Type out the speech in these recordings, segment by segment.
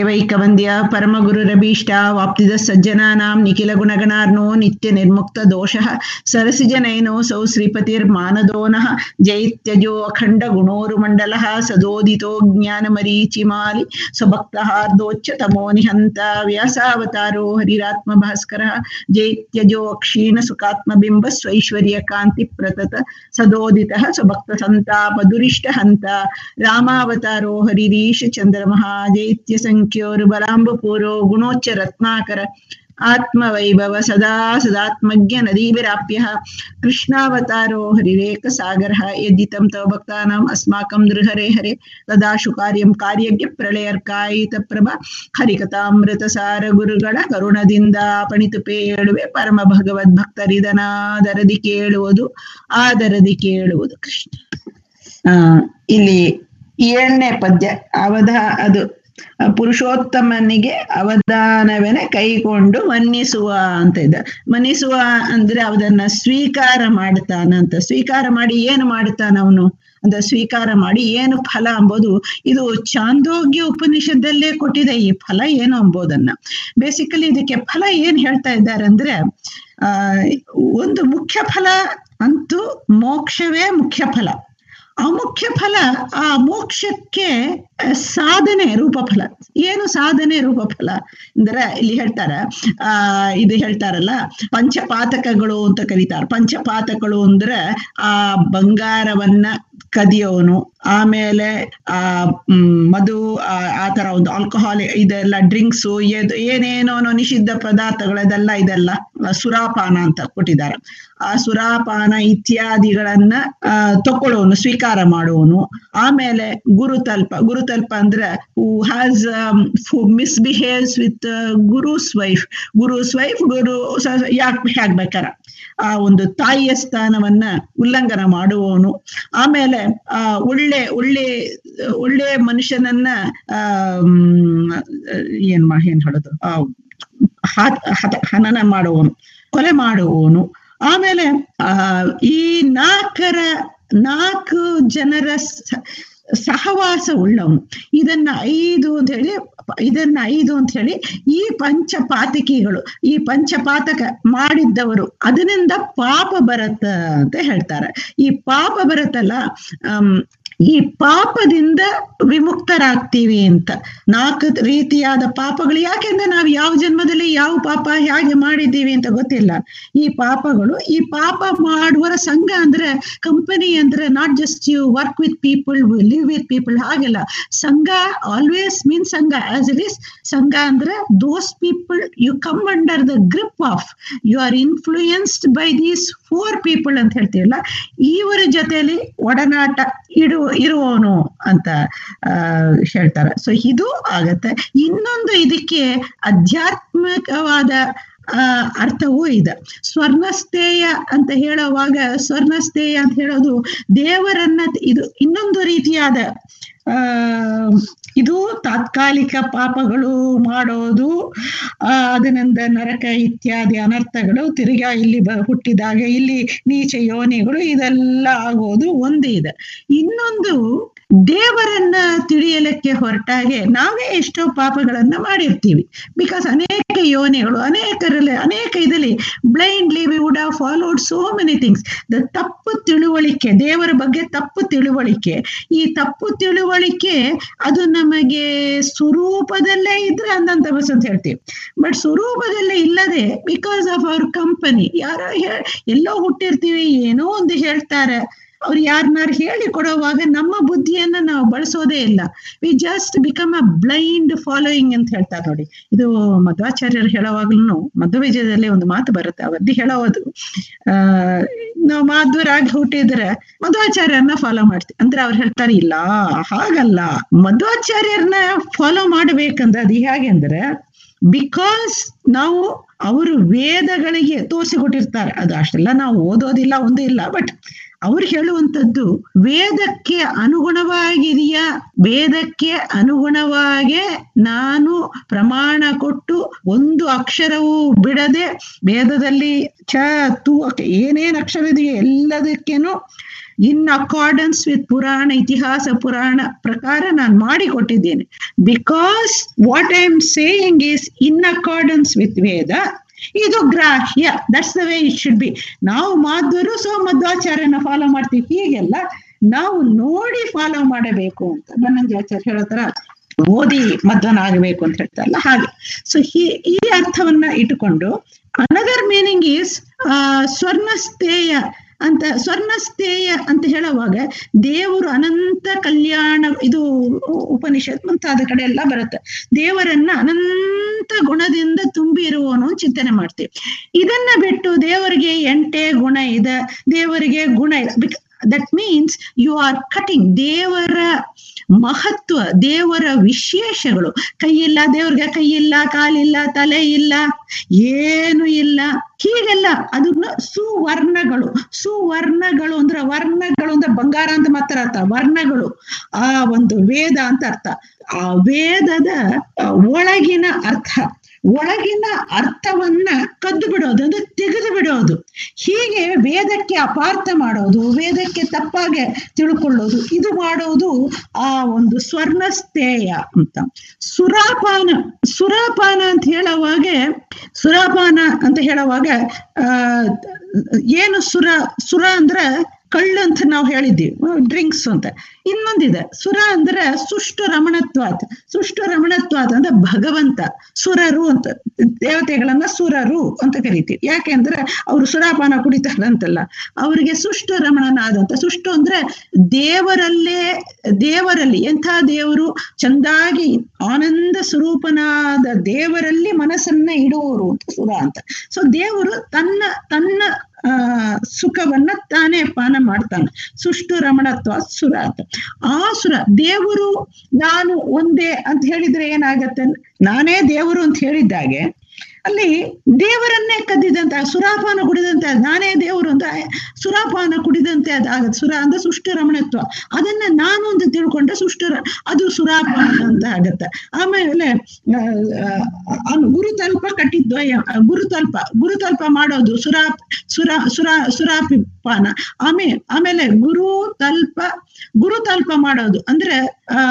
ವೈಕವಂದ್ಯ ಪರಮಗುರುರಭೀಷ್ಟ ವಾಪ್ತಿದ ಸಜ್ಜನಾನಾಂ ನಿಖಿಲ ಗುಣಗಣಾರ್ನೋ ನಿತ್ಯ ನಿರ್ಮುಕ್ತ ದೋಷಃ ಸರಸಿಜನಯನೋऽಸೌ ಶ್ರೀಪತಿರ್ಮಾನದೋನಃ ಜೈತ್ಯಜೋ ಅಖಂಡ ಗುಣೋರುಮಂಡಲಃ ಸದೋದಿತೋ ಜ್ಞಾನಮರೀಚಿಮಾಲಿ ಸ್ವಭಕ್ತಹಾರ್ದೋಚ್ಚತಮೋ ನಿಹಂತ ವ್ಯಾಸಾವತಾರೋ ಹರಿರಾತ್ಮ ಭಾಸ್ಕರಃ ಜೈತ್ಯಜೋ ಅಕ್ಷೀಣ ಸುಖಾತ್ಮಬಿಂಬ ಸ್ವೈಶ್ವರ್ಯ ಕಾಂತಿ ಪ್ರತತ ಸದೋದಿತಃ ಸ್ವಭಕ್ತ ಸಂತಾಪ ದುರಿಷ್ಟ ಹಂತ ರಾಮಾವತಾರೋ ಹರಿರೀಶ ಚಂದ್ರಮಃ ಜೈತ್ಯ ಸಂಖ್ಯೋರು ಬಲಾಂಬಪೂರೋ ಗುಣೋಚ್ಚ ರತ್ನಾಕರ ಆತ್ಮವೈಭವ ಸದಾ ಸದಾತ್ಮಜ್ಞ ನದೀಭಿರಾಪ್ಯ ಕೃಷ್ಣಾವತಾರೋ ಹರಿರೇಕ ಸಾಗರ ಯದ್ದಿತಂ ತವ ಭಕ್ತಾನಾಂ ಅಸ್ಮಾಕಂ ನೃಹರೆ ಹರೆ ತದಾಶು ಕಾರ್ಯಂ ಕಾರ್ಯಜ್ಞ ಪ್ರಳಯರ್ಕಾಯಿತ ಪ್ರಭ ಹರಿಕಥಾಮೃತ ಸಾರ ಗುರುಗಳ ಕರುಣದಿಂದ ಪಣಿತು ಪೇಳುವೆ ಪರಮ ಭಗವದ್ ಭಕ್ತರಿದನಾದರದಿ ಕೇಳುವುದು ಆದರದಿ ಕೇಳುವುದು ಕೃಷ್ಣ ಆ ಇಲ್ಲಿ ಏಳನೇ ಪದ್ಯ ಅವಧ ಅದು ಪುರುಷೋತ್ತಮನಿಗೆ ಅವಧಾನವೇನೆ ಕೈಕೊಂಡು ಮನ್ನಿಸುವ ಅಂತ ಇದ್ದ ಮನ್ನಿಸುವ ಅಂದ್ರೆ ಅದನ್ನ ಸ್ವೀಕಾರ ಮಾಡ್ತಾನಂತ ಸ್ವೀಕಾರ ಮಾಡಿ ಏನು ಮಾಡ್ತಾನ ಅವನು ಅಂತ ಸ್ವೀಕಾರ ಮಾಡಿ ಏನು ಫಲ ಅಂಬೋದು ಇದು ಚಾಂದೋಗ್ಯ ಉಪನಿಷತ್ತಲ್ಲೇ ಕೊಟ್ಟಿದೆ ಈ ಫಲ ಏನು ಅಂಬೋದನ್ನ ಬೇಸಿಕಲಿ ಇದಕ್ಕೆ ಫಲ ಏನ್ ಹೇಳ್ತಾ ಇದ್ದಾರೆ ಅಂದ್ರೆ ಆ ಒಂದು ಮುಖ್ಯ ಫಲ ಅಂತೂ ಮೋಕ್ಷವೇ ಮುಖ್ಯ ಫಲ ಆ ಮುಖ್ಯ ಫಲ ಆ ಮೋಕ್ಷಕ್ಕೆ ಸಾಧನೆ ರೂಪಫಲ ಏನು ಸಾಧನೆ ರೂಪಫಲ ಅಂದ್ರೆ ಇಲ್ಲಿ ಹೇಳ್ತಾರ ಆ ಇದು ಹೇಳ್ತಾರಲ್ಲ ಪಂಚಪಾತಕಗಳು ಅಂತ ಕರೀತಾರ ಪಂಚಪಾತಕಗಳು ಅಂದ್ರೆ ಆ ಬಂಗಾರವನ್ನ ಕದಿಯೋನು ಆಮೇಲೆ ಆ ಮಧು ಆ ತರ ಒಂದು ಆಲ್ಕೋಹಾಲ್ ಇದೆಲ್ಲ ಡ್ರಿಂಕ್ಸು ಏನೇನೋ ನಿಷಿದ್ಧ ಪದಾರ್ಥಗಳದೆಲ್ಲ ಇದೆಲ್ಲ ಸುರಾಪಾನ ಅಂತ ಕೊಟ್ಟಿದ್ದಾರೆ ಆ ಸುರಾಪಾನ ಇತ್ಯಾದಿಗಳನ್ನ ಆ ತಕೊಳ್ಳೋನು ಸ್ವೀಕಾರ ಮಾಡುವನು ಆಮೇಲೆ ಗುರುತಲ್ಪ ಗುರುತಲ್ಪ ಅಂದ್ರೆ who has misbehaves with guru's wife guru's wife ಗುರು ಯಾಕೆ ಆಗ್ಬೇಕಾರ ಆ ಒಂದು ತಾಯಿಯ ಸ್ಥಾನವನ್ನ ಉಲ್ಲಂಘನ ಮಾಡುವವನು ಆಮೇಲೆ ಆ ಒಳ್ಳೆ ಒಳ್ಳೆ ಒಳ್ಳೆ ಮನುಷ್ಯನನ್ನ ಆ ಏನ್ ಮಾ ಏನ್ ಹೇಳೋದು ಆ ಹನನ ಮಾಡುವವನು ಕೊಲೆ ಮಾಡುವವನು ಆಮೇಲೆ ಆ ಈ ನಾಲ್ಕರ ನಾಲ್ಕು ಜನರ ಸಹವಾಸ ಉಳ್ಳವನು ಇದನ್ನ ಐದು ಅಂತ ಹೇಳಿ ಇದನ್ನ ಐದು ಅಂತ ಹೇಳಿ ಈ ಪಂಚಪಾತಕಿಗಳು ಈ ಪಂಚಪಾತಕ ಮಾಡಿದ್ದವರು ಅದರಿಂದ ಪಾಪ ಬರತ್ತ ಅಂತ ಹೇಳ್ತಾರೆ ಈ ಪಾಪ ಬರುತ್ತಲ್ಲ ಅಮ್ ಈ ಪಾಪದಿಂದ ವಿಮುಕ್ತರಾಗ್ತೀವಿ ಅಂತ ನಾಲ್ಕು ರೀತಿಯಾದ ಪಾಪಗಳು ಯಾಕೆಂದ್ರೆ ನಾವು ಯಾವ ಜನ್ಮದಲ್ಲಿ ಯಾವ ಪಾಪ ಹೇಗೆ ಮಾಡಿದ್ದೀವಿ ಅಂತ ಗೊತ್ತಿಲ್ಲ ಈ ಪಾಪಗಳು ಈ ಪಾಪ ಮಾಡುವರ ಸಂಘ ಅಂದ್ರೆ ಕಂಪನಿ ಅಂದ್ರೆ not just you work with people live with people ಹಾಗೆಲ್ಲ ಸಂಘ ಆಲ್ವೇಸ್ ಮೀನ್ ಸಂಘ ಆಸ್ ಇಟ್ ಇಸ್ ಸಂಘ ಅಂದ್ರೆ those people you come under the grip of you are influenced by these four people ಅಂತ ಹೇಳ್ತೀವಲ್ಲ ಇವರ ಜೊತೆಯಲ್ಲಿ ಒಡನಾಟ ಇಡು ಇರುವವನು ಅಂತ ಆ ಹೇಳ್ತಾರೆ ಸೊ ಇದು ಆಗತ್ತೆ ಇನ್ನೊಂದು ಇದಕ್ಕೆ ಆಧ್ಯಾತ್ಮಿಕವಾದ ಆ ಅರ್ಥವೂ ಇದೆ ಸ್ವರ್ಣಸ್ಥೇಯ ಅಂತ ಹೇಳುವಾಗ ಸ್ವರ್ಣಸ್ಥೇಯ ಅಂತ ಹೇಳೋದು ದೇವರನ್ನ ಇದು ಇನ್ನೊಂದು ರೀತಿಯಾದ ಆ ಇದು ತಾತ್ಕಾಲಿಕ ಪಾಪಗಳು ಮಾಡೋದು ಆ ಅದರಿಂದ ನರಕ ಇತ್ಯಾದಿ ಅನರ್ಥಗಳು ತಿರ್ಗಾ ಇಲ್ಲಿ ಬ ಹುಟ್ಟಿದಾಗ ಇಲ್ಲಿ ನೀಚ ಯೋನಿಗಳು ಇದೆಲ್ಲ ಆಗೋದು ಒಂದು ಇದೆ ಇನ್ನೊಂದು ದೇವರನ್ನ ತಿಳಿಯಲಿಕ್ಕೆ ಹೊರಟಾಗೆ ನಾವೇ ಎಷ್ಟೋ ಪಾಪಗಳನ್ನ ಮಾಡಿರ್ತೀವಿ ಬಿಕಾಸ್ ಅನೇಕ ಯೋನಿಗಳು ಅನೇಕರಲ್ಲಿ ಅನೇಕ ಇದರಲ್ಲಿ blindly we would have followed so many things the ತಪ್ಪು ತಿಳುವಳಿಕೆ ದೇವರ ಬಗ್ಗೆ ತಪ್ಪು ತಿಳುವಳಿಕೆ ಈ ತಪ್ಪು ತಿಳುವಳಿಕೆ ಅದು ನಮಗೆ ಸ್ವರೂಪದಲ್ಲೇ ಇದ್ರೆ ಅಂದಂತ ಬಸ್ ಅಂತ ಹೇಳ್ತೀವಿ ಬಟ್ ಸ್ವರೂಪದಲ್ಲೇ ಇಲ್ಲದೆ ಬಿಕಾಸ್ ಆಫ್ ಅವರ್ ಕಂಪನಿ ಯಾರೋ ಎಲ್ಲೋ ಹುಟ್ಟಿರ್ತೀವಿ ಏನೋ ಒಂದು ಹೇಳ್ತಾರೆ ಅವ್ರು ಯಾರನ್ನಾರು ಹೇಳಿ ಕೊಡುವಾಗ ನಮ್ಮ ಬುದ್ಧಿಯನ್ನ ನಾವು ಬಳಸೋದೇ ಇಲ್ಲ we just become a blind following ಅಂತ ಹೇಳ್ತಾರೆ ನೋಡಿ ಇದು ಮಧ್ವಾಚಾರ್ಯರು ಹೇಳೋವಾಗ್ಲೂ ಮಧ್ವವಿಜಯದಲ್ಲಿ ಒಂದು ಮಾತು ಬರುತ್ತೆ ಅವದ್ದಿ ಹೇಳೋದು ಆ ನಾವು ಮಾಧ್ವರಾಗಿ ಹುಟ್ಟಿದ್ರೆ ಮಧ್ವಾಚಾರ್ಯರನ್ನ ಫಾಲೋ ಮಾಡ್ತೀವಿ ಅಂದ್ರೆ ಅವ್ರು ಹೇಳ್ತಾರೆ ಇಲ್ಲ ಹಾಗಲ್ಲ ಮಧ್ವಾಚಾರ್ಯರನ್ನ ಫಾಲೋ ಮಾಡ್ಬೇಕಂದ್ರೆ ಅದು ಹೇಗೆ ಅಂದ್ರೆ ಬಿಕಾಸ್ ನಾವು ಅವರು ವೇದಗಳಿಗೆ ತೋರಿಸಿಕೊಟ್ಟಿರ್ತಾರೆ ಅದು ಅಷ್ಟೆಲ್ಲ ನಾವು ಓದೋದಿಲ್ಲ ಒಂದು ಇಲ್ಲ ಬಟ್ ಅವ್ರು ಹೇಳುವಂಥದ್ದು ವೇದಕ್ಕೆ ಅನುಗುಣವಾಗಿದೆಯಾ ವೇದಕ್ಕೆ ಅನುಗುಣವಾಗೇ ನಾನು ಪ್ರಮಾಣ ಕೊಟ್ಟು ಒಂದು ಅಕ್ಷರವೂ ಬಿಡದೆ ವೇದದಲ್ಲಿ ಚ ತು ಏನೇನ್ ಅಕ್ಷರ ಇದೆಯೋ ಎಲ್ಲದಕ್ಕೇನು ಇನ್ ಅಕಾರ್ಡೆನ್ಸ್ ವಿತ್ ಪುರಾಣ ಇತಿಹಾಸ ಪುರಾಣ ಪ್ರಕಾರ ನಾನು ಮಾಡಿಕೊಟ್ಟಿದ್ದೇನೆ because what I am saying is in accordance with Veda ಇದು ಗ್ರಾಹ್ಯ that's the way it should be ನಾವು ಮಾಧ್ವರು ಸೊ ಮಧ್ವಾಚಾರ್ಯನ ಫಾಲೋ ಮಾಡ್ತೀವಿ ಹೀಗೆಲ್ಲ ನಾವು ನೋಡಿ ಫಾಲೋ ಮಾಡಬೇಕು ಅಂತ ಬನ್ನಂಜಾಚಾರ್ಯ ಹೇಳೋ ತರ ಓದಿ ಮಧ್ವನಾಗಬೇಕು ಅಂತ ಹೇಳ್ತಾರಲ್ಲ ಹಾಗೆ ಸೊ ಈ ಅರ್ಥವನ್ನ ಇಟ್ಟುಕೊಂಡು ಅನದರ್ ಮೀನಿಂಗ್ ಈಸ್ ಸ್ವರ್ಣಸ್ಥೇಯ ಅಂತ ಸ್ವರ್ಣಸ್ಥೇಯ ಅಂತ ಹೇಳುವಾಗ ದೇವರು ಅನಂತ ಕಲ್ಯಾಣ ಇದು ಉಪನಿಷತ್ ಮುಂತಾದ ಕಡೆ ಎಲ್ಲ ಬರುತ್ತೆ ದೇವರನ್ನ ಅನಂತ ಗುಣದಿಂದ ತುಂಬಿ ಇರುವವನು ಚಿಂತನೆ ಮಾಡ್ತೀವಿ ಇದನ್ನ ಬಿಟ್ಟು ದೇವರಿಗೆ ಎಂಟೇ ಗುಣ ಇದೆ ದೇವರಿಗೆ ಗುಣ ಇಲ್ಲ that means you are cutting ದೇವರ ಮಹತ್ವ ದೇವರ ವಿಶೇಷಗಳು ಕೈ ಇಲ್ಲ ದೇವ್ರಿಗೆ ಕೈ ಇಲ್ಲ ಕಾಲಿಲ್ಲ ತಲೆ ಇಲ್ಲ ಏನು ಇಲ್ಲ ಹೀಗೆಲ್ಲ ಅದನ್ನ ಸುವರ್ಣಗಳು ಸುವರ್ಣಗಳು ಅಂದ್ರೆ ವರ್ಣಗಳು ಅಂದ್ರೆ ಬಂಗಾರ ಅಂತ ಮಾತ್ರ ಅರ್ಥ ವರ್ಣಗಳು ಆ ಒಂದು ವೇದ ಅಂತ ಅರ್ಥ ಆ ವೇದದ ಒಳಗಿನ ಅರ್ಥ ಒಳಗಿನ ಅರ್ಥವನ್ನ ಕದ್ದು ಬಿಡೋದು ಅಂದ್ರೆ ತೆಗೆದು ಬಿಡೋದು ಹೀಗೆ ವೇದಕ್ಕೆ ಅಪಾರ್ಥ ಮಾಡೋದು ವೇದಕ್ಕೆ ತಪ್ಪಾಗೆ ತಿಳ್ಕೊಳ್ಳೋದು ಇದು ಮಾಡೋದು ಆ ಒಂದು ಸ್ವರ್ಣಸ್ಥೇಯ ಅಂತ ಸುರಾಪಾನ ಸುರಾಪಾನ ಅಂತ ಹೇಳುವಾಗೆ ಸುರಾಪಾನ ಅಂತ ಹೇಳುವಾಗ ಆ ಏನು ಸುರ ಸುರ ಅಂದ್ರೆ ಕಳ್ಳು ಅಂತ ನಾವು ಹೇಳಿದ್ದೀವಿ ಡ್ರಿಂಕ್ಸ್ ಅಂತ ಇನ್ನೊಂದಿದೆ ಸುರ ಅಂದ್ರೆ ಸುಷ್ಟು ರಮಣತ್ವಾತ್ ಸುಷ್ಟು ರಮಣತ್ವಾತ್ ಅಂದ್ರೆ ಭಗವಂತ ಸುರರು ಅಂತ ದೇವತೆಗಳನ್ನ ಸುರರು ಅಂತ ಕರಿತೀವಿ ಯಾಕೆಂದ್ರೆ ಅವರು ಸುರಾಪಾನ ಕುಡಿತಾರಂತಲ್ಲ ಅವರಿಗೆ ಸುಷ್ಟು ರಮಣನಾದಂತ ಸುಷ್ಟು ಅಂದ್ರೆ ದೇವರಲ್ಲೇ ದೇವರಲ್ಲಿ ಎಂಥ ದೇವರು ಚಂದಾಗಿ ಆನಂದ ಸ್ವರೂಪನಾದ ದೇವರಲ್ಲಿ ಮನಸ್ಸನ್ನ ಇಡುವವರು ಅಂತ ಸುರ ಅಂತ ಸೊ ದೇವರು ತನ್ನ ತನ್ನ ಆ ಸುಖವನ್ನ ತಾನೇ ಪಾನ ಮಾಡ್ತಾನೆ ಸುಷ್ಟು ರಮಣತ್ವ ಸುರ ಅಂತ ಆ ಸುರ ದೇವರು ನಾನು ಒಂದೇ ಅಂತ ಹೇಳಿದ್ರೆ ಏನಾಗತ್ತೆ ನಾನೇ ದೇವರು ಅಂತ ಹೇಳಿದ್ದಾಗೆ ಅಲ್ಲಿ ದೇವರನ್ನೇ ಕದ್ದಿದಂತೆ ಸುರಾಪಾನ ಕುಡಿದಂತೆ ನಾನೇ ದೇವರು ಅಂತ ಸುರಾಪಾನ ಕುಡಿದಂತೆ ಅದಾಗತ್ತೆ ಸುರ ಅಂದ್ರೆ ಸುಷ್ಟ ರಮಣತ್ವ ಅದನ್ನ ನಾನು ಅಂತ ತಿಳ್ಕೊಂಡ್ರೆ ಸುಷ್ಟ ಅದು ಸುರಾಪಾನ ಅಂತ ಆಗತ್ತೆ ಆಮೇಲೆ ಗುರುತಲ್ಪ ಕಟ್ಟಿದ್ವಯ ಗುರುತಲ್ಪ ಗುರುತಲ್ಪ ಮಾಡೋದು ಸುರಾ ಸುರ ಸುರ ಸುರಾಪಿಪಾನ ಆಮೇಲೆ ಆಮೇಲೆ ಗುರು ತಲ್ಪ ಗುರುತಲ್ಪ ಮಾಡೋದು ಅಂದ್ರೆ ಆ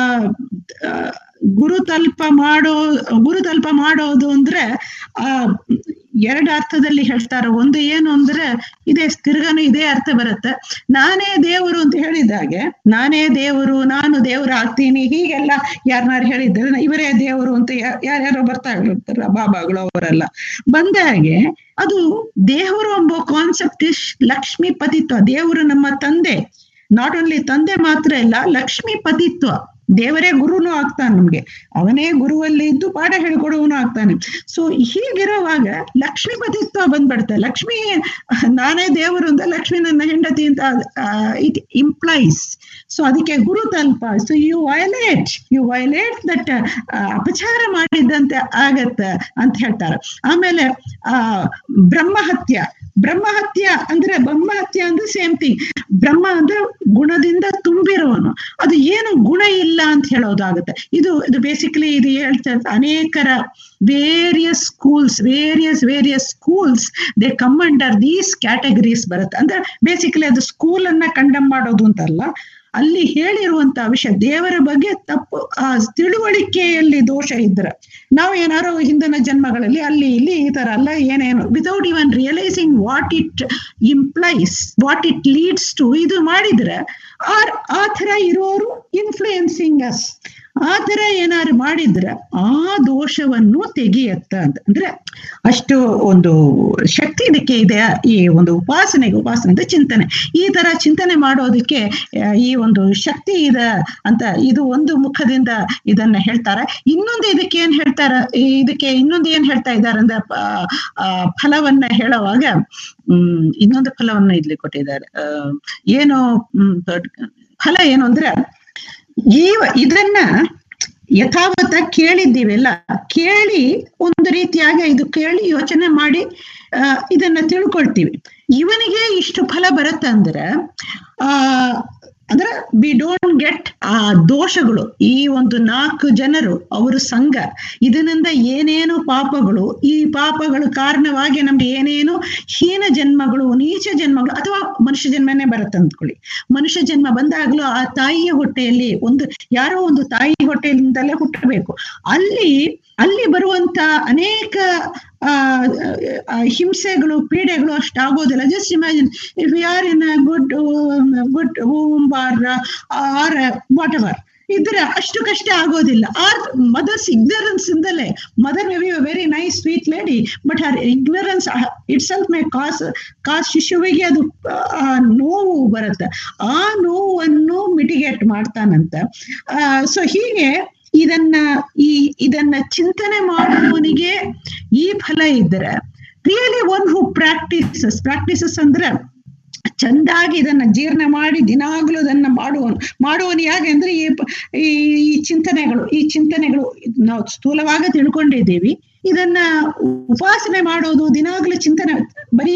ಗುರುತಲ್ಪ ಮಾಡೋ ಗುರುತಲ್ಪ ಮಾಡೋದು ಅಂದ್ರೆ ಆ ಎರಡು ಅರ್ಥದಲ್ಲಿ ಹೇಳ್ತಾರೆ ಒಂದು ಏನು ಅಂದ್ರೆ ಇದೇ ತಿರ್ಗನು ಇದೇ ಅರ್ಥ ಬರುತ್ತೆ ನಾನೇ ದೇವರು ಅಂತ ಹೇಳಿದಾಗೆ ನಾನೇ ದೇವರು ನಾನು ದೇವರು ಆಗ್ತೀನಿ ಹೀಗೆಲ್ಲ ಯಾರನ್ನಾರು ಹೇಳಿದ್ದಾರೆ ಇವರೇ ದೇವರು ಅಂತ ಯಾರ್ಯಾರೋ ಬರ್ತಾ ಇರ್ತಾರ ಬಾಬಾಗಳು ಅವರೆಲ್ಲ ಬಂದಾಗೆ ಅದು ದೇವರು ಎಂಬ ಕಾನ್ಸೆಪ್ಟ್ ಇಸ್ ಲಕ್ಷ್ಮೀ ಪತಿತ್ವ ದೇವರು ನಮ್ಮ ತಂದೆ ನಾಟ್ ಓನ್ಲಿ ತಂದೆ ಮಾತ್ರ ಇಲ್ಲ ಲಕ್ಷ್ಮೀ ಪತಿತ್ವ ದೇವರೇ ಗುರುನು ಆಗ್ತಾನೆ ನಮ್ಗೆ ಅವನೇ ಗುರುವಲ್ಲಿ ಇದ್ದು ಪಾಠ ಹೇಳ್ಕೊಡುವನು ಆಗ್ತಾನೆ ಸೊ ಹೀಗಿರುವಾಗ ಲಕ್ಷ್ಮೀ ಪತಿತ್ವ ಬಂದ್ಬಿಡುತ್ತೆ ಲಕ್ಷ್ಮಿ ನಾನೇ ದೇವರು ಅಂತ ಲಕ್ಷ್ಮಿ ನನ್ನ ಹೆಂಡತಿ ಅಂತ ಇಟ್ ಇಂಪ್ಲೈಸ್ ಸೊ ಅದಕ್ಕೆ ಗುರು ತಲ್ಪ so you violate you violate that ಅಪಚಾರ ಮಾಡಿದ್ದಂತೆ ಆಗತ್ತ ಅಂತ ಹೇಳ್ತಾರೆ ಆಮೇಲೆ ಆ ಬ್ರಹ್ಮಹತ್ಯ ಬ್ರಹ್ಮಹತ್ಯ ಅಂದ್ರೆ ಬ್ರಹ್ಮಹತ್ಯ ಅಂದ್ರೆ ಸೇಮ್ ಥಿಂಗ್ ಬ್ರಹ್ಮ ಅಂದ್ರೆ ಗುಣದಿಂದ ತುಂಬಿರುವನು ಅದು ಏನು ಗುಣ ಇಲ್ಲ ಅಂತ ಹೇಳೋದಾಗುತ್ತೆ ಇದು ಇದು ಬೇಸಿಕಲಿ ಇದು ಹೇಳ್ತಾ ಅನೇಕರ various schools various various schools they come under these categories ಬರುತ್ತೆ ಅಂದ್ರೆ ಬೇಸಿಕಲಿ ಅದು ಸ್ಕೂಲ್ ಅನ್ನ ಕಂಡಮ್ ಮಾಡೋದು ಅಂತಲ್ಲ ಅಲ್ಲಿ ಹೇಳಿರುವಂತ ವಿಷಯ ದೇವರ ಬಗ್ಗೆ ತಪ್ಪು ಆ ತಿಳುವಳಿಕೆಯಲ್ಲಿ ದೋಷ ಇದ್ರೆ ನಾವು ಏನಾರೋ ಹಿಂದಿನ ಜನ್ಮಗಳಲ್ಲಿ ಅಲ್ಲಿ ಇಲ್ಲಿ ಈ ತರ ಅಲ್ಲ ಏನೇನು without even realizing what it implies what it leads to ಇದು ಮಾಡಿದ್ರೆ ಆರ್ ಆ ಥರ ಇರೋರು ಇನ್ಫ್ಲೂಯೆನ್ಸಿಂಗ್ ಅಸ್ ಆ ತರ ಏನಾದ್ರು ಮಾಡಿದ್ರೆ ಆ ದೋಷವನ್ನು ತೆಗೆಯತ್ತ ಅಂತ ಅಂದ್ರೆ ಅಷ್ಟು ಒಂದು ಶಕ್ತಿ ಇದಕ್ಕೆ ಇದೆ ಈ ಒಂದು ಉಪಾಸನೆಗೆ ಉಪಾಸನೆ ಅಂದ್ರೆ ಚಿಂತನೆ ಈ ತರ ಚಿಂತನೆ ಮಾಡೋದಕ್ಕೆ ಈ ಒಂದು ಶಕ್ತಿ ಇದೆ ಅಂತ ಇದು ಒಂದು ಮುಖದಿಂದ ಇದನ್ನ ಹೇಳ್ತಾರೆ ಇನ್ನೊಂದು ಇದಕ್ಕೆ ಏನ್ ಹೇಳ್ತಾರ ಇದಕ್ಕೆ ಇನ್ನೊಂದು ಏನ್ ಹೇಳ್ತಾ ಇದ್ದಾರೆ ಅಂದ್ರೆ ಫಲವನ್ನ ಹೇಳುವಾಗ ಹ್ಮ್ ಇನ್ನೊಂದು ಫಲವನ್ನ ಇಲ್ಲಿ ಕೊಟ್ಟಿದ್ದಾರೆ ಏನು ಫಲ ಏನು ಅಂದ್ರೆ ಈ ಇದನ್ನ ಯಥಾವತ್ತ ಕೇಳಿದ್ದೀವೆಲ್ಲ ಕೇಳಿ ಒಂದು ರೀತಿಯಾಗಿ ಇದು ಕೇಳಿ ಯೋಚನೆ ಮಾಡಿ ಇದನ್ನ ತಿಳ್ಕೊಳ್ತೀವಿ ಇವನಿಗೆ ಇಷ್ಟು ಫಲ ಬರುತ್ತಂದ್ರೆ ಆ ಅಂದ್ರೆ ವಿ ಡೋಂಟ್ ಗೆಟ್ ಆ ದೋಷಗಳು ಈ ಒಂದು ನಾಲ್ಕು ಜನರು ಅವರ ಸಂಘ ಇದರಿಂದ ಏನೇನು ಪಾಪಗಳು ಈ ಪಾಪಗಳು ಕಾರಣವಾಗಿ ನಮ್ಗೆ ಏನೇನು ಹೀನ ಜನ್ಮಗಳು ನೀಚ ಜನ್ಮಗಳು ಅಥವಾ ಮನುಷ್ಯ ಜನ್ಮನೇ ಬರುತ್ತೆ ಅಂದ್ಕೊಳ್ಳಿ ಮನುಷ್ಯ ಜನ್ಮ ಬಂದಾಗಲೂ ಆ ತಾಯಿಯ ಹೊಟ್ಟೆಯಲ್ಲಿ ಒಂದು ಯಾರೋ ಒಂದು ತಾಯಿ ಹೊಟ್ಟೆಯಿಂದಲೇ ಹುಟ್ಟಬೇಕು ಅಲ್ಲಿ ಅಲ್ಲಿ ಬರುವಂತ ಅನೇಕ ಆ ಆ, ಹಿಂಸೆಗಳು ಪೀಡೆಗಳು ಅಷ್ಟು ಆಗೋದಿಲ್ಲ just imagine if you are in good good womb or or whatever ಇದ್ರೆ ಅಷ್ಟು ಕಷ್ಟ ಆಗೋದಿಲ್ಲ ಆರ್ ಮದರ್ಸ್ ಇಗ್ನರೆನ್ಸ್ ಇಂದಲೇ mother may be very nice sweet lady but her ignorance itself may cause cause ಶಿಶುವಿಗೆ ಅದು ಆ ನೋವು ಬರುತ್ತೆ ಆ ನೋವನ್ನು ಮಿಟಿಗೇಟ್ ಮಾಡ್ತಾನಂತ ಸೊ ಹೀಗೆ ಇದನ್ನ ಈ ಇದನ್ನ ಚಿಂತನೆ ಮಾಡುವವನಿಗೆ ಈ ಫಲ ಇದ್ರೆ really one who practises practises ಅಂದ್ರೆ ಚಂದಾಗಿ ಇದನ್ನ ಜೀರ್ಣ ಮಾಡಿ ದಿನಾಗ್ಲೂ ಅದನ್ನ ಮಾಡುವನು ಮಾಡುವನು ಯಾಕೆ ಅಂದ್ರೆ ಈ ಪ- ಈ ಈ ಚಿಂತನೆಗಳು ಈ ಚಿಂತನೆಗಳು ಇದ್ ನಾವು ಸ್ಥೂಲವಾಗಿ ತಿಳ್ಕೊಂಡಿದ್ದೀವಿ ಇದನ್ನ ಉಪಾಸನೆ ಮಾಡೋದು ದಿನಾಗ್ಲೂ ಚಿಂತನೆ ಬರೀ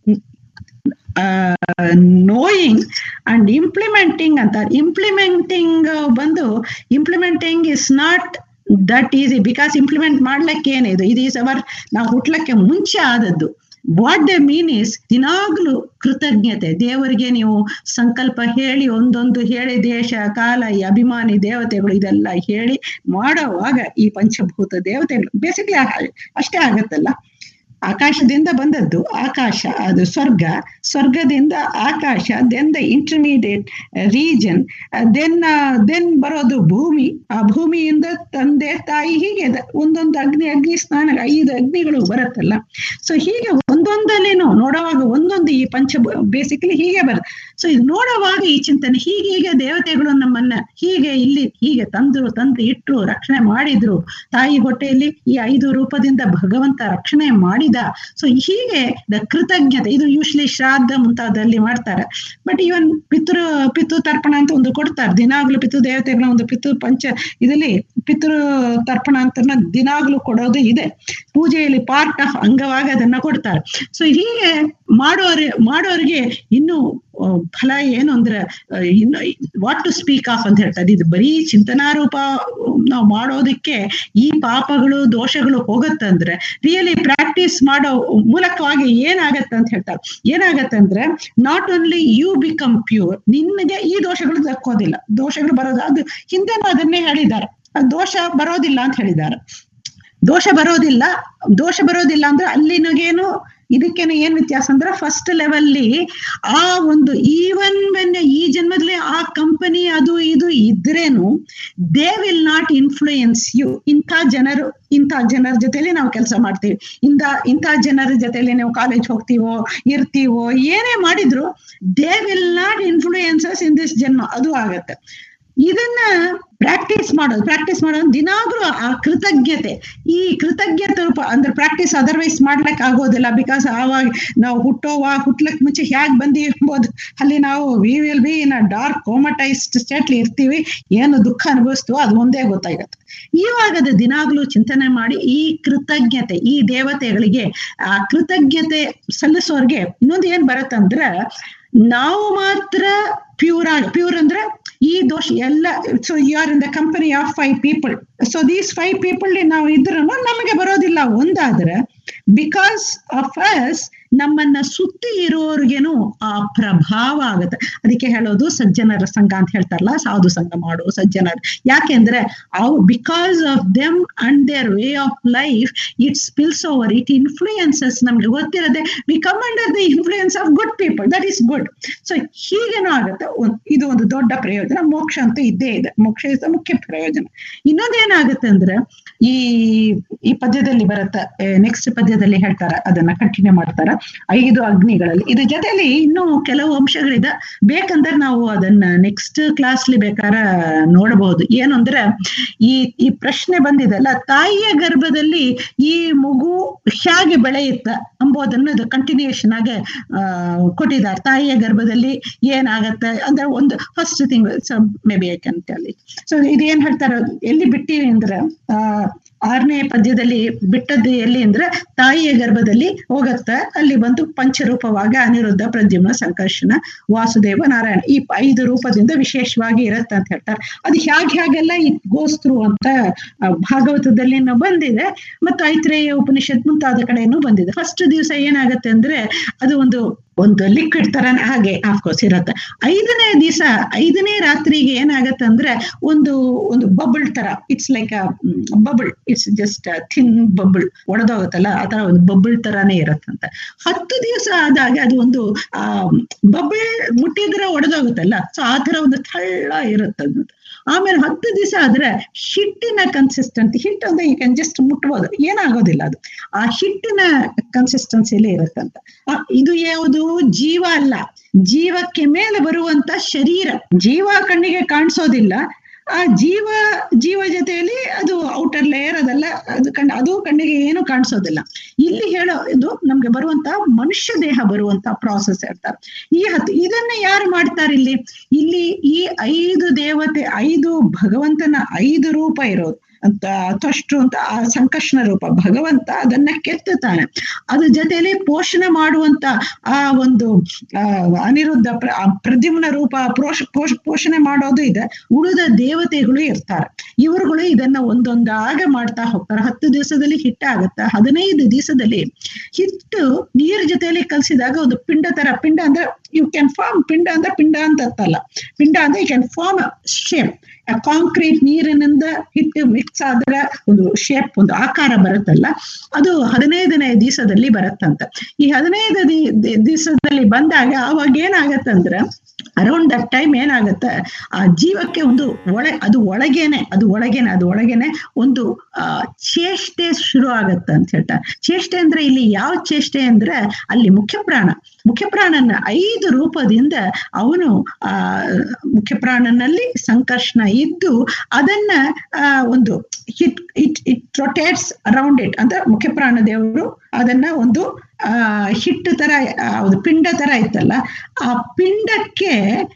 ನೋಯಿಂಗ್ ಅಂಡ್ ಇಂಪ್ಲಿಮೆಂಟಿಂಗ್ ಅಂತ ಇಂಪ್ಲಿಮೆಂಟಿಂಗ್ ಬಂದು implementing is not that easy because implement ಮಾಡ್ಲಿಕ್ಕೆ ಏನಿದು ಇದು ಈಸ್ ಅವರ್ ನಾವು ಹುಟ್ಲಕ್ಕೆ ಮುಂಚೆ ಆದದ್ದು ವಾಟ್ ದ ಮೀನ್ ಇಸ್ ದಿನಾಗ್ಲೂ ಕೃತಜ್ಞತೆ ದೇವರಿಗೆ ನೀವು ಸಂಕಲ್ಪ ಹೇಳಿ ಒಂದೊಂದು ಹೇಳಿ ದೇಶ ಕಾಲ ಈ ಅಭಿಮಾನಿ ದೇವತೆಗಳು ಇದೆಲ್ಲ ಹೇಳಿ ಮಾಡೋವಾಗ ಈ ಪಂಚಭೂತ ದೇವತೆಗಳು ಬೇಸಿಕ್ಲಿ ಅಷ್ಟೇ ಆಗತ್ತಲ್ಲ ಆಕಾಶದಿಂದ ಬಂದದ್ದು ಆಕಾಶ ಅದು ಸ್ವರ್ಗ ಸ್ವರ್ಗದಿಂದ ಆಕಾಶ then the intermediate region then then ಬರೋದು ಭೂಮಿ ಆ ಭೂಮಿಯಿಂದ ತಂದೆ ತಾಯಿ ಹೀಗೆ ದ- ಒಂದೊಂದು ಅಗ್ನಿ ಅಗ್ನಿ ಸ್ನಾನ ಐದು ಅಗ್ನಿಗಳು ಬರುತ್ತಲ್ಲ ಸೊ ಹೀಗೆ ಒಂದೊಂದಲ್ಲೇನು ನೋಡುವಾಗ ಒಂದೊಂದು ಈ ಪಂಚ ಬೇಸಿಕಲಿ ಹೀಗೆ ಬರುತ್ತೆ ಸೊ ಇದು ನೋಡುವಾಗ ಈ ಚಿಂತನೆ ಹೀಗೆ ಹೀಗೆ ದೇವತೆಗಳು ನಮ್ಮನ್ನ ಹೀಗೆ ಇಲ್ಲಿ ಹೀಗೆ ತಂದ್ರು ತಂದು ಇಟ್ರು ರಕ್ಷಣೆ ಮಾಡಿದ್ರು ತಾಯಿ ಹೊಟ್ಟೆಯಲ್ಲಿ ಈ ಐದು ರೂಪದಿಂದ ಭಗವಂತ ರಕ್ಷಣೆ ಮಾಡಿದ ಸೊ ಹೀಗೆ ದ ಕೃತಜ್ಞತೆ ಇದು ಯೂಶ್ಲಿ ಶ್ರಾದ್ದ ಮುಂತಾದಲ್ಲಿ ಮಾಡ್ತಾರೆ ಬಟ್ ಇವನ್ ಪಿತೃ ಪಿತೃ ತರ್ಪಣ ಅಂತ ಒಂದು ಕೊಡ್ತಾರೆ ದಿನಾಗ್ಲೂ ಪಿತೃ ದೇವತೆಗಳ ಒಂದು ಪಿತೃ ಪಂಚ ಇದರಲ್ಲಿ ಪಿತೃ ತರ್ಪಣ ಅಂತ ದಿನಾಗ್ಲೂ ಕೊಡೋದು ಇದೆ ಪೂಜೆಯಲ್ಲಿ ಪಾರ್ಟ್ ಆಫ್ ಅಂಗವಾಗಿ ಅದನ್ನ ಕೊಡ್ತಾರೆ ಸೊ ಹೀಗೆ ಮಾಡೋರ್ ಮಾಡೋರಿಗೆ ಇನ್ನು ಆ, ಫಲ ಏನು ಅಂದ್ರೆ ಆ, ಇನ್ನು ವಾಟ್ ಟು ಸ್ಪೀಕ್ ಆಫ್ ಅಂತ ಹೇಳ್ತಾರೆ ಇದು ಬರೀ ಚಿಂತನಾರೂಪ ನಾವು ಮಾಡೋದಕ್ಕೆ ಈ ಪಾಪಗಳು ದೋಷಗಳು ಹೋಗತ್ತಂದ್ರೆ ರಿಯಲಿ ಪ್ರಾಕ್ಟೀಸ್ ಮಾಡೋ ಮೂಲಕವಾಗಿ ಏನಾಗತ್ತೆ ಅಂತ ಹೇಳ್ತಾರೆ ಏನಾಗತ್ತೆ ಅಂದ್ರೆ not only you become pure ನಿನ್ನಗೆ ಈ ದೋಷಗಳು ದಕ್ಕೋದಿಲ್ಲ ದೋಷಗಳು ಬರೋದು ಅದು ಹಿಂದೆನೂ ಅದನ್ನೇ ಹೇಳಿದ್ದಾರೆ ಆ ದೋಷ ಬರೋದಿಲ್ಲ ಅಂತ ಹೇಳಿದ್ದಾರೆ ದೋಷ ಬರೋದಿಲ್ಲ ದೋಷ ಬರೋದಿಲ್ಲ ಅಂದ್ರೆ ಅಲ್ಲಿನಗೇನು ಇದಕ್ಕೇನು ಏನ್ ವ್ಯತ್ಯಾಸ ಅಂದ್ರೆ ಫಸ್ಟ್ ಲೆವೆಲ್ಲಿ ಆ ಒಂದು ಈವನ್ ವೆನ್ ಈ ಜನ್ಮದಲ್ಲಿ ಆ ಕಂಪನಿ ಅದು ಇದು ಇದ್ರೇನು they will not influence you ಇಂಥ ಜನರು ಇಂಥ ಜನರ ಜೊತೆಲಿ ನಾವು ಕೆಲಸ ಮಾಡ್ತೀವಿ ಇಂಥ ಇಂಥ ಜನರ ಜೊತೆಲಿ ನೀವು ಕಾಲೇಜ್ ಹೋಗ್ತೀವೋ ಇರ್ತೀವೋ ಏನೇ ಮಾಡಿದ್ರು they will not influences in this ಜನ್ಮ ಅದು ಆಗತ್ತೆ ಇದನ್ನ ಪ್ರಾಕ್ಟೀಸ್ ಮಾಡೋದು ಪ್ರಾಕ್ಟೀಸ್ ಮಾಡೋದು ದಿನಾಗ್ಲೂ ಆ ಕೃತಜ್ಞತೆ ಈ ಕೃತಜ್ಞತೆ ರೂಪ ಅಂದ್ರೆ ಪ್ರಾಕ್ಟೀಸ್ ಅದರ್ವೈಸ್ ಮಾಡ್ಲಿಕ್ಕೆ ಆಗೋದಿಲ್ಲ ಬಿಕಾಸ್ ಆವಾಗ ನಾವು ಹುಟ್ಟೋವ ಹುಟ್ಲಕ್ ಮುಂಚೆ ಹೇಗ್ ಬಂದಿ ಎಂಬುದು ಅಲ್ಲಿ ನಾವು we will be in a dark comatised ಸ್ಟೇಟ್ಲಿ ಇರ್ತೀವಿ ಏನು ದುಃಖ ಅನುಭವಿಸ್ತೀವೋ ಅದು ಒಂದೇ ಗೊತ್ತಾಗತ್ತೆ ಇವಾಗ ಅದು ದಿನಾಗ್ಲೂ ಚಿಂತನೆ ಮಾಡಿ ಈ ಕೃತಜ್ಞತೆ ಈ ದೇವತೆಗಳಿಗೆ ಆ ಕೃತಜ್ಞತೆ ಸಲ್ಲಿಸೋರ್ಗೆ ಇನ್ನೊಂದು ಏನ್ ಬರತ್ತಂದ್ರ ನಾವು ಮಾತ್ರ ಪ್ಯೂರ್ ಆಗಿ ಪ್ಯೂರ್ ಅಂದ್ರೆ ಈ ದೋಷ ಎಲ್ಲ so you are in the company of five people so these five people ನಾವು ಇದ್ರು ನಮಗೆ ಬರೋದಿಲ್ಲ ಒಂದಾದ್ರೆ ಬಿಕಾಸ್ ಆಫ್ ಅಸ್ ನಮ್ಮನ್ನ ಸುತ್ತಿ ಇರೋರ್ಗೇನು ಆ ಪ್ರಭಾವ ಆಗುತ್ತೆ ಅದಕ್ಕೆ ಹೇಳೋದು ಸಜ್ಜನರ ಸಂಘ ಅಂತ ಹೇಳ್ತಾರಲ್ಲ ಸಾಧು ಸಂಘ ಮಾಡು ಸಜ್ಜನರ ಯಾಕೆಂದ್ರೆ ಅವು because of them and their way of life it spills over it influences ನಮ್ಗೆ ಗೊತ್ತಿರದೆ we come under the influence of good people that is good so ಹೀಗೇನೂ ಆಗುತ್ತೆ ಒಂದ್- ಇದು ಒಂದು ದೊಡ್ಡ ಪ್ರಯೋಜನ ಮೋಕ್ಷ ಅಂತೂ ಇದ್ದೇ ಇದೆ ಮೋಕ್ಷ ಇಸ್ ಮುಖ್ಯ ಪ್ರಯೋಜನ ಇನ್ನೊಂದೇನಾಗುತ್ತೆ ಅಂದ್ರೆ ಈ ಈ ಪದ್ಯದಲ್ಲಿ ಬರುತ್ತೆ ನೆಕ್ಸ್ಟ್ ಪದ್ಯದಲ್ಲಿ ಹೇಳ್ತಾರ ಅದನ್ನ ಕಂಟಿನ್ಯೂ ಮಾಡ್ತಾರ ಐದು ಅಗ್ನಿಗಳಲ್ಲಿ ಇದ್ರ ಜೊತೆಲಿ ಇನ್ನೂ ಕೆಲವು ಅಂಶಗಳಿದೆ ಬೇಕಂದ್ರೆ ನಾವು ಅದನ್ನ ನೆಕ್ಸ್ಟ್ ಕ್ಲಾಸ್ಲಿ ಬೇಕಾರ ನೋಡಬಹುದು ಏನು ಅಂದ್ರೆ ಈ ಈ ಪ್ರಶ್ನೆ ಬಂದಿದೆಲ್ಲ ತಾಯಿಯ ಗರ್ಭದಲ್ಲಿ ಈ ಮಗು ಹೇಗೆ ಬೆಳೆಯುತ್ತ ಎಂಬುದನ್ನು ಇದು ಕಂಟಿನ್ಯೂಷನ್ ಆಗಿ ಆ, ಕೊಟ್ಟಿದ್ದಾರೆ ತಾಯಿಯ ಗರ್ಭದಲ್ಲಿ ಏನಾಗತ್ತೆ ಅಂದ್ರೆ ಒಂದು first thing so may be I can tell so ಇದು ಏನ್ ಹೇಳ್ತಾರೆ ಎಲ್ಲಿ ಬಿಟ್ಟಿವಿ ಅಂದ್ರೆ ಆ ಆರನೇ ಪದ್ಯದಲ್ಲಿ ಬಿಟ್ಟದ್ದು ಎಲ್ಲಿ ಅಂದ್ರೆ ತಾಯಿಯ ಗರ್ಭದಲ್ಲಿ ಹೋಗತ್ತ ಅಲ್ಲಿ ಅಲ್ಲಿ ಬಂದು ಪಂಚರೂಪವಾಗಿ ಅನಿರುದ್ಧ ಪ್ರದ್ಯುಮ್ನ ಸಂಕರ್ಷಣ ವಾಸುದೇವ ನಾರಾಯಣ ಈ ಐದು ರೂಪದಿಂದ ವಿಶೇಷವಾಗಿ ಇರತ್ತೆ ಅಂತ ಹೇಳ್ತಾರೆ ಅದು ಹೇಗೆ ಹೇಗೆಲ್ಲ ಇಟ್ ಗೋಸ್ ಥ್ರೂ ಅಂತ ಆ, ಭಾಗವತದಲ್ಲಿ ಬಂದಿದೆ ಮತ್ತು ಐತ್ರೇಯ ಉಪನಿಷತ್ ಮುಂತಾದ ಕಡೆನೂ ಬಂದಿದೆ ಫಸ್ಟ್ ದಿವಸ ಏನಾಗತ್ತೆ ಅಂದ್ರೆ ಅದು ಒಂದು ಒಂದು ಲಿಕ್ವಿಡ್ ತರ ಹಾಗೆ ಆಫ್ಕೋರ್ಸ್ ಇರತ್ತೆ ಐದನೇ ದಿವಸ ಐದನೇ ರಾತ್ರಿಗೆ ಏನಾಗತ್ತೆ ಅಂದ್ರೆ ಒಂದು ಒಂದು ಬಬಲ್ ತರ it's like bubble it's just thin bubble ಒಡೆದೋಗುತ್ತಲ್ಲ ಆ ತರ ಒಂದು ಬಬಲ್ ತರಾನೇ ಇರತ್ತಂತೆ ಹತ್ತು ದಿವಸ ಆದಾಗ ಅದು ಒಂದು ಆ ಬಬಲ್ ಮುಟ್ಟಿದ್ರೆ ಒಡೆದೋಗುತ್ತಲ್ಲ ಸೊ ಆ ತರ ಒಂದು ತಳ್ಳ ಇರುತ್ತೆ ಆಮೇಲೆ ಹತ್ತು ದಿವಸ ಆದ್ರೆ ಹಿಟ್ಟಿನ ಕನ್ಸಿಸ್ಟೆನ್ಸಿ ಹಿಟ್ಟು ಅಂದ್ರೆ ಈ ಕ್ಯಾನ್ ಜಸ್ಟ್ ಮುಟ್ಬೋದು ಏನಾಗೋದಿಲ್ಲ ಅದು ಆ ಹಿಟ್ಟಿನ ಕನ್ಸಿಸ್ಟೆನ್ಸಿಲೇ ಇರುತ್ತಂತ ಆ, ಇದು ಯಾವುದು ಜೀವ ಅಲ್ಲ ಜೀವಕ್ಕೆ ಮೇಲೆ ಬರುವಂತ ಶರೀರ ಜೀವ ಕಣ್ಣಿಗೆ ಕಾಣಿಸೋದಿಲ್ಲ ಆ ಜೀವ ಜೀವ ಜೊತೆಯಲ್ಲಿ ಅದು ಔಟರ್ ಲೇಯರ್ ಅದೆಲ್ಲ ಅದು ಕಣ್ ಅದು ಕಣ್ಣಿಗೆ ಏನು ಕಾಣಿಸೋದಿಲ್ಲ ಇಲ್ಲಿ ಹೇಳೋ ಇದು ನಮ್ಗೆ ಬರುವಂತ ಮನುಷ್ಯ ದೇಹ ಬರುವಂತ ಪ್ರಾಸೆಸ್ ಹೇಳ್ತಾರೆ ಈ ಹತ್ತು ಇದನ್ನ ಯಾರು ಮಾಡ್ತಾರೆ ಇಲ್ಲಿ ಇಲ್ಲಿ ಈ ಐದು ದೇವತೆ ಐದು ಭಗವಂತನ ಐದು ರೂಪ ಇರೋದು ಅಂತ ಅಷ್ಟು ಅಂತ ಆ ಸಂಕರ್ಷಣ ರೂಪ ಭಗವಂತ ಅದನ್ನ ಕೆತ್ತುತ್ತಾನೆ ಅದ್ರ ಜೊತೆಯಲ್ಲಿ ಪೋಷಣೆ ಮಾಡುವಂತ ಆ ಒಂದು ಆ ಅನಿರುದ್ಧ ಪ್ರ- ಆ ಪ್ರದ್ಯುಮ್ನ ರೂಪ ಪೋಷ ಪೋಷ ಪೋಷಣೆ ಮಾಡೋದು ಇದೆ ಉಳಿದ ದೇವತೆಗಳು ಇರ್ತಾರೆ ಇವರುಗಳು ಇದನ್ನ ಒಂದೊಂದಾಗ ಮಾಡ್ತಾ ಹೋಗ್ತಾರೆ ಹತ್ತು ದಿವಸದಲ್ಲಿ ಹಿಟ್ಟಾಗತ್ತೆ ಹದಿನೈದು ದಿವಸದಲ್ಲಿ ಹಿಟ್ಟು ನೀರ್ ಜೊತೆಯಲ್ಲಿ ಕಲಸಿದಾಗ ಒಂದು ಪಿಂಡ ತರ ಪಿಂಡ ಅಂದ್ರೆ ಯು ಕ್ಯಾನ್ ಫಾರ್ಮ್ ಪಿಂಡ ಅಂದ್ರೆ ಪಿಂಡ ಅಂತ ಅರ್ಥಲ್ಲ ಪಿಂಡ ಅಂದ್ರೆ you can form shape concrete ನೀರಿನಿಂದ ಹಿಟ್ಟು ಮಿಕ್ಸ್ ಆದ್ರೆ ಒಂದು ಶೇಪ್ ಒಂದು ಆಕಾರ ಬರುತ್ತಲ್ಲ ಅದು ಹದಿನೈದನೇ ದಿವಸದಲ್ಲಿ ಬರುತ್ತಂತ ಈ ಹದಿನೈದು ದಿ- ದಿ- ದಿವಸದಲ್ಲಿ ಬಂದಾಗ ಅವಾಗ ಏನಾಗತ್ತಂದ್ರೆ ಅರೌಂಡ್ ದಟ್ ಟೈಮ್ ಏನಾಗತ್ತೆ ಆ ಜೀವಕ್ಕೆ ಒಂದು ಒಳ ಅದು ಒಳಗೇನೆ ಅದು ಒಳಗೇನೆ ಅದು ಒಳಗೇನೆ ಒಂದು ಆ ಚೇಷ್ಟೆ ಶುರು ಆಗತ್ತೆ ಅಂತ ಹೇಳ್ತಾರೆ ಚೇಷ್ಟೆ ಅಂದ್ರೆ ಇಲ್ಲಿ ಯಾವ ಚೇಷ್ಟೆ ಅಂದ್ರೆ ಅಲ್ಲಿ ಮುಖ್ಯ ಪ್ರಾಣ ಮುಖ್ಯ ಪ್ರಾಣನ ಐದು ರೂಪದಿಂದ ಅವನು ಆ ಮುಖ್ಯ ಪ್ರಾಣನಲ್ಲಿ ಸಂಕರ್ಷಣ ಇದ್ದು ಅದನ್ನ ಆ ಒಂದು ಹಿಟ್ it it rotates around it ಅಂದ್ರೆ ಮುಖ್ಯ ಪ್ರಾಣ ದೇವರು ಅದನ್ನ ಒಂದು ಆ ಹಿಟ್ಟು ತರ ಆ, ಒಂದು ಪಿಂಡ ತರ ಇತ್ತಲ್ಲ ಆ ಪಿಂಡಕ್ಕೆ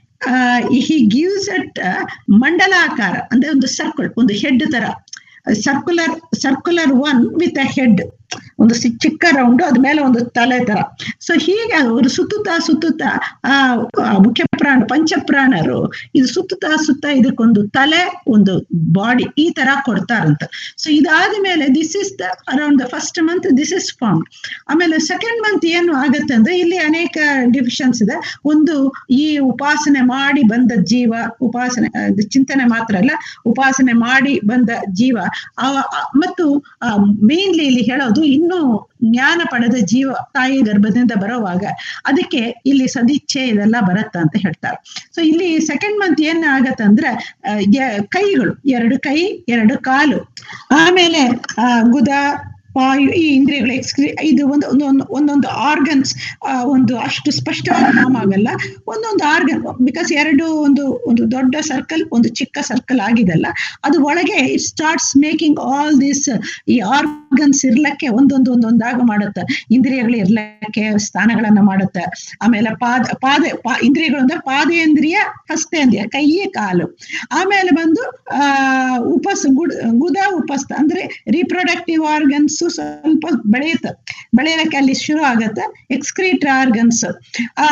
ಹಿ ಗಿವ್ಸ್ ಅಟ್ ಮಂಡಲಾಕಾರ ಅಂದ್ರೆ ಒಂದು ಸರ್ಕಲ್ ಒಂದು ಹೆಡ್ ತರ circular circular one with a head ಒಂದು ಸಿ- ಚಿಕ್ಕ ರೌಂಡ್ ಅದ ಮೇಲೆ ಒಂದು ತಲೆ ತರ ಸೊ ಹೀಗೆ ಅವರು ಸುತ್ತುತ್ತಾ ಸುತ್ತುತ್ತಾ ಆ ಆ ಮುಖ್ಯ ಪ್ರಾಣ ಪಂಚಪ್ರಾಣರು ಇದು ಸುತ್ತುತ್ತಾ ಸುತ್ತ ಇದಕ್ಕೊಂದು ತಲೆ ಒಂದು ಬಾಡಿ ಈ ತರ ಕೊಡ್ತಾರಂತ ಸೊ ಇದಾದ ಮೇಲೆ this is the around the first month this is form ಆಮೇಲೆ ಸೆಕೆಂಡ್ ಮಂತ್ ಏನು ಆಗತ್ತೆ ಅಂದ್ರೆ ಇಲ್ಲಿ ಅನೇಕ ಡಿವಿಷನ್ಸ್ ಇದೆ ಒಂದು ಈ ಉಪಾಸನೆ ಮಾಡಿ ಬಂದ ಜೀವ ಉಪಾಸನೆ ಅದು ಚಿಂತನೆ ಮಾತ್ರ ಅಲ್ಲ ಉಪಾಸನೆ ಮಾಡಿ ಬಂದ ಜೀವ ಆ- ಆ- ಮತ್ತು ಮೇನ್ಲಿ ಇಲ್ಲಿ ಹೇಳೋದು ಇನ್ನು ಜ್ಞಾನ ಪಡೆದ ಜೀವ ತಾಯಿ ಗರ್ಭದಿಂದ ಬರೋವಾಗ ಅದಕ್ಕೆ ಇಲ್ಲಿ ಸದಿಚ್ಛೆ ಇದೆಲ್ಲ ಬರತ್ತ ಅಂತ ಹೇಳ್ತಾರೆ ಸೊ ಇಲ್ಲಿ ಸೆಕೆಂಡ್ ಮಂತ್ ಏನ್ ಆಗತ್ತಂದ್ರೆ ಆ, ಎ- ಕೈಗಳು ಎರಡು ಕೈ ಎರಡು ಕಾಲು ಆಮೇಲೆ ಆ, ಗುದ ವಾಯು ಈ ಇಂದ್ರಿಯಗಳು ಎಕ್ಸ್ಕ್ರಿ ಇದು ಒಂದು ಒಂದೊಂದು ಒಂದೊಂದು ಆರ್ಗನ್ಸ್ ಒಂದು ಅಷ್ಟು ಸ್ಪಷ್ಟವಾಗಿ ಫಾರ್ಮ್ ಆಗಲ್ಲ ಒಂದೊಂದು ಆರ್ಗನ್ ಬಿಕಾಸ್ ಎರಡು ಒಂದು ಒಂದು ದೊಡ್ಡ ಸರ್ಕಲ್ ಒಂದು ಚಿಕ್ಕ ಸರ್ಕಲ್ ಆಗಿದೆಲ್ಲ ಅದು ಒಳಗೆ it starts making all this ಈ ಆರ್ಗನ್ಸ್ ಇರ್ಲಕ್ಕೆ ಒಂದೊಂದು ಒಂದೊಂದಾಗ ಮಾಡುತ್ತೆ ಇಂದ್ರಿಯಗಳು ಇರ್ಲಕ್ಕೆ ಸ್ಥಾನಗಳನ್ನ ಮಾಡುತ್ತೆ ಆಮೇಲೆ ಪಾದ ಪಾದ ಪಾ ಇಂದ್ರಿಯಗಳು ಅಂದ್ರೆ ಪಾದೇಂದ್ರಿಯ ಹಸ್ತೇಂದ್ರಿಯ ಕೈ ಕಾಲು ಆಮೇಲೆ ಬಂದು ಆ ಉಪಸ್ ಗುಡ್ ಗುದ ಉಪಸ್ಥ ಅಂದ್ರೆ ರೀಪ್ರೊಡಕ್ಟಿವ್ ಆರ್ಗನ್ಸ್ ಸ್ವಲ್ಪ ಬೆಳೆಯುತ್ತೆ ಬೆಳೆಯಲಿಕ್ಕೆ ಅಲ್ಲಿ ಶುರು ಆಗತ್ತೆ ಎಕ್ಸ್ಕ್ರೀಟ್ ಆರ್ಗನ್ಸ್ ಆ